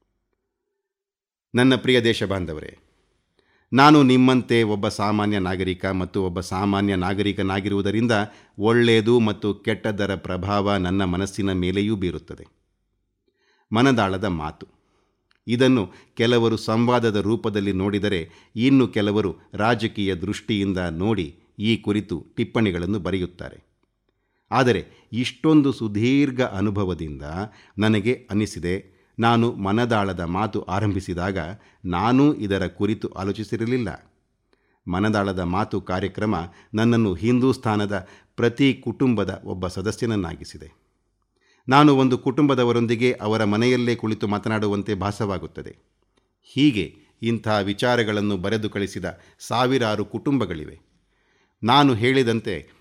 ನನ್ನ ಪ್ರಿಯ ದೇಶ ಬಾಂಧವರೇ ನಾನು ನಿಮ್ಮಂತೆ ಒಬ್ಬ ಸಾಮಾನ್ಯ ನಾಗರಿಕ ಮತ್ತು ಒಬ್ಬ ಸಾಮಾನ್ಯ ನಾಗರಿಕನಾಗಿರುವುದರಿಂದ ಒಳ್ಳೆಯದು ಮತ್ತು ಕೆಟ್ಟದ್ದರ ಪ್ರಭಾವ ನನ್ನ ಮನಸ್ಸಿನ ಮೇಲೆಯೂ ಬೀರುತ್ತದೆ ಮನದಾಳದ ಮಾತು ಇದನ್ನು ಕೆಲವರು ಸಂವಾದದ ರೂಪದಲ್ಲಿ ನೋಡಿದರೆ ಇನ್ನು ಕೆಲವರು ರಾಜಕೀಯ ದೃಷ್ಟಿಯಿಂದ ನೋಡಿ ಈ ಕುರಿತು ಟಿಪ್ಪಣಿಗಳನ್ನು ಬರೆಯುತ್ತಾರೆ ಆದರೆ ಇಷ್ಟೊಂದು ಸುದೀರ್ಘ ಅನುಭವದಿಂದ ನನಗೆ ಅನಿಸಿದೆ ನಾನು ಮನದಾಳದ ಮಾತು ಆರಂಭಿಸಿದಾಗ ನಾನೂ ಇದರ ಕುರಿತು ಆಲೋಚಿಸಿರಲಿಲ್ಲ ಮನದಾಳದ ಮಾತು ಕಾರ್ಯಕ್ರಮ ನನ್ನನ್ನು ಹಿಂದೂಸ್ತಾನದ ಪ್ರತಿ ಕುಟುಂಬದ ಒಬ್ಬ ಸದಸ್ಯನನ್ನಾಗಿಸಿದೆ ನಾನು ಒಂದು ಕುಟುಂಬದವರೊಂದಿಗೆ ಅವರ ಮನೆಯಲ್ಲೇ ಕುಳಿತು ಮಾತನಾಡುವಂತೆ ಭಾಸವಾಗುತ್ತದೆ ಹೀಗೆ ಇಂಥ ವಿಚಾರಗಳನ್ನು ಬರೆದು ಕಳಿಸಿದ ಸಾವಿರಾರು ಕುಟುಂಬಗಳಿವೆ ನಾನು ಹೇಳಿದಂತೆ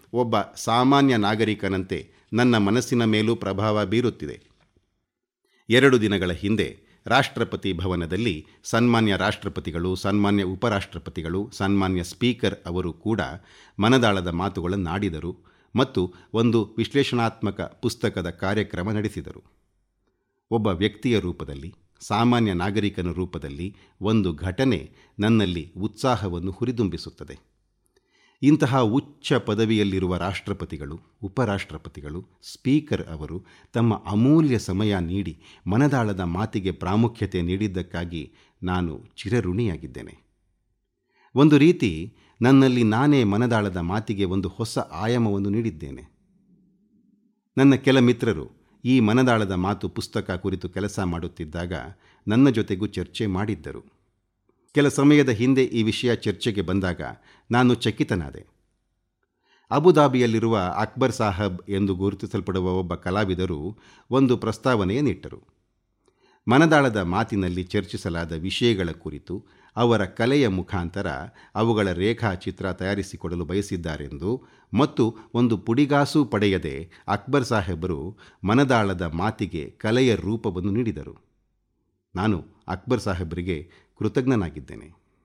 ಒಬ್ಬ ಸಾಮಾನ್ಯ ನಾಗರಿಕನಂತೆ ನನ್ನ ಮನಸ್ಸಿನ ಮೇಲೂ ಪ್ರಭಾವ ಬೀರುತ್ತಿದೆ ಎರಡು ದಿನಗಳ ಹಿಂದೆ ರಾಷ್ಟ್ರಪತಿ ಭವನದಲ್ಲಿ ಸನ್ಮಾನ್ಯ ರಾಷ್ಟ್ರಪತಿಗಳು ಸನ್ಮಾನ್ಯ ಉಪರಾಷ್ಟ್ರಪತಿಗಳು ಸನ್ಮಾನ್ಯ ಸ್ಪೀಕರ್ ಅವರು ಕೂಡ ಮನದಾಳದ ಮಾತುಗಳನ್ನಾಡಿದರು ಮತ್ತು ಒಂದು ವಿಶ್ಲೇಷಣಾತ್ಮಕ ಪುಸ್ತಕದ ಕಾರ್ಯಕ್ರಮ ನಡೆಸಿದರು ಒಬ್ಬ ವ್ಯಕ್ತಿಯ ರೂಪದಲ್ಲಿ ಸಾಮಾನ್ಯ ನಾಗರಿಕನ ರೂಪದಲ್ಲಿ ಒಂದು ಘಟನೆ ನನ್ನಲ್ಲಿ ಉತ್ಸಾಹವನ್ನು ಹುರಿದುಂಬಿಸುತ್ತದೆ ಇಂತಹ ಉಚ್ಚ ಪದವಿಯಲ್ಲಿರುವ ರಾಷ್ಟ್ರಪತಿಗಳು ಉಪರಾಷ್ಟ್ರಪತಿಗಳು ಸ್ಪೀಕರ್ ಅವರು ತಮ್ಮ ಅಮೂಲ್ಯ ಸಮಯ ನೀಡಿ ಮನದಾಳದ ಮಾತಿಗೆ ಪ್ರಾಮುಖ್ಯತೆ ನೀಡಿದ್ದಕ್ಕಾಗಿ ನಾನು ಚಿರಋಣಿಯಾಗಿದ್ದೇನೆ ಒಂದು ರೀತಿ ನನ್ನಲ್ಲಿ ನಾನೇ ಮನದಾಳದ ಮಾತಿಗೆ ಒಂದು ಹೊಸ ಆಯಾಮವನ್ನು ನೀಡಿದ್ದೇನೆ ನನ್ನ ಕೆಲ ಮಿತ್ರರು ಈ ಮನದಾಳದ ಮಾತು ಪುಸ್ತಕ ಕುರಿತು ಕೆಲಸ ಮಾಡುತ್ತಿದ್ದಾಗ ನನ್ನ ಜೊತೆಗೂ ಚರ್ಚೆ ಮಾಡಿದ್ದರು ಕೆಲ ಸಮಯದ ಹಿಂದೆ ಈ ವಿಷಯ ಚರ್ಚೆಗೆ ಬಂದಾಗ ನಾನು ಚಕಿತನಾದೆ ಅಬುದಾಬಿಯಲ್ಲಿರುವ ಅಕ್ಬರ್ ಸಾಹಬ್ ಎಂದು ಗುರುತಿಸಲ್ಪಡುವ ಒಬ್ಬ ಕಲಾವಿದರು ಒಂದು ಪ್ರಸ್ತಾವನೆಯನ್ನಿಟ್ಟರು ಮನದಾಳದ ಮಾತಿನಲ್ಲಿ ಚರ್ಚಿಸಲಾದ ವಿಷಯಗಳ ಕುರಿತು ಅವರ ಕಲೆಯ ಮುಖಾಂತರ ಅವುಗಳ ರೇಖಾಚಿತ್ರ ತಯಾರಿಸಿಕೊಡಲು ಬಯಸಿದ್ದಾರೆಂದು ಮತ್ತು ಒಂದು ಪುಡಿಗಾಸೂ ಪಡೆಯದೆ ಅಕ್ಬರ್ ಸಾಹೇಬರು ಮನದಾಳದ ಮಾತಿಗೆ ಕಲೆಯ ರೂಪವನ್ನು ನೀಡಿದರು ನಾನು ಅಕ್ಬರ್ ಸಾಹೇಬರಿಗೆ ಕೃತಜ್ಞನಾಗಿದ್ದೇನೆ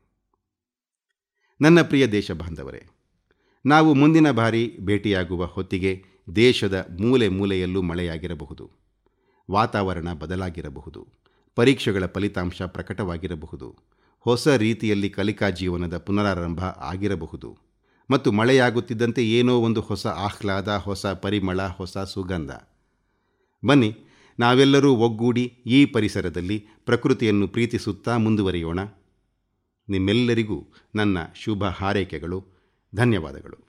ನನ್ನ ಪ್ರಿಯ ದೇಶಬಾಂಧವರೇ ನಾವು ಮುಂದಿನ ಬಾರಿ ಭೇಟಿಯಾಗುವ ಹೊತ್ತಿಗೆ ದೇಶದ ಮೂಲೆ ಮೂಲೆಯಲ್ಲೂ ಮಳೆಯಾಗಿರಬಹುದು ವಾತಾವರಣ ಬದಲಾಗಿರಬಹುದು ಪರೀಕ್ಷೆಗಳ ಫಲಿತಾಂಶ ಪ್ರಕಟವಾಗಿರಬಹುದು ಹೊಸ ರೀತಿಯಲ್ಲಿ ಕಲಿಕಾ ಜೀವನದ ಪುನರಾರಂಭ ಆಗಿರಬಹುದು ಮತ್ತು ಮಳೆಯಾಗುತ್ತಿದ್ದಂತೆ ಏನೋ ಒಂದು ಹೊಸ ಆಹ್ಲಾದ ಹೊಸ ಪರಿಮಳ ಹೊಸ ಸುಗಂಧ ಬನ್ನಿ ನಾವೆಲ್ಲರೂ ಒಗ್ಗೂಡಿ ಈ ಪರಿಸರದಲ್ಲಿ ಪ್ರಕೃತಿಯನ್ನು ಪ್ರೀತಿಸುತ್ತಾ ಮುಂದುವರಿಯೋಣ ನಿಮ್ಮೆಲ್ಲರಿಗೂ ನನ್ನ ಶುಭ ಹಾರೈಕೆಗಳು ಧನ್ಯವಾದಗಳು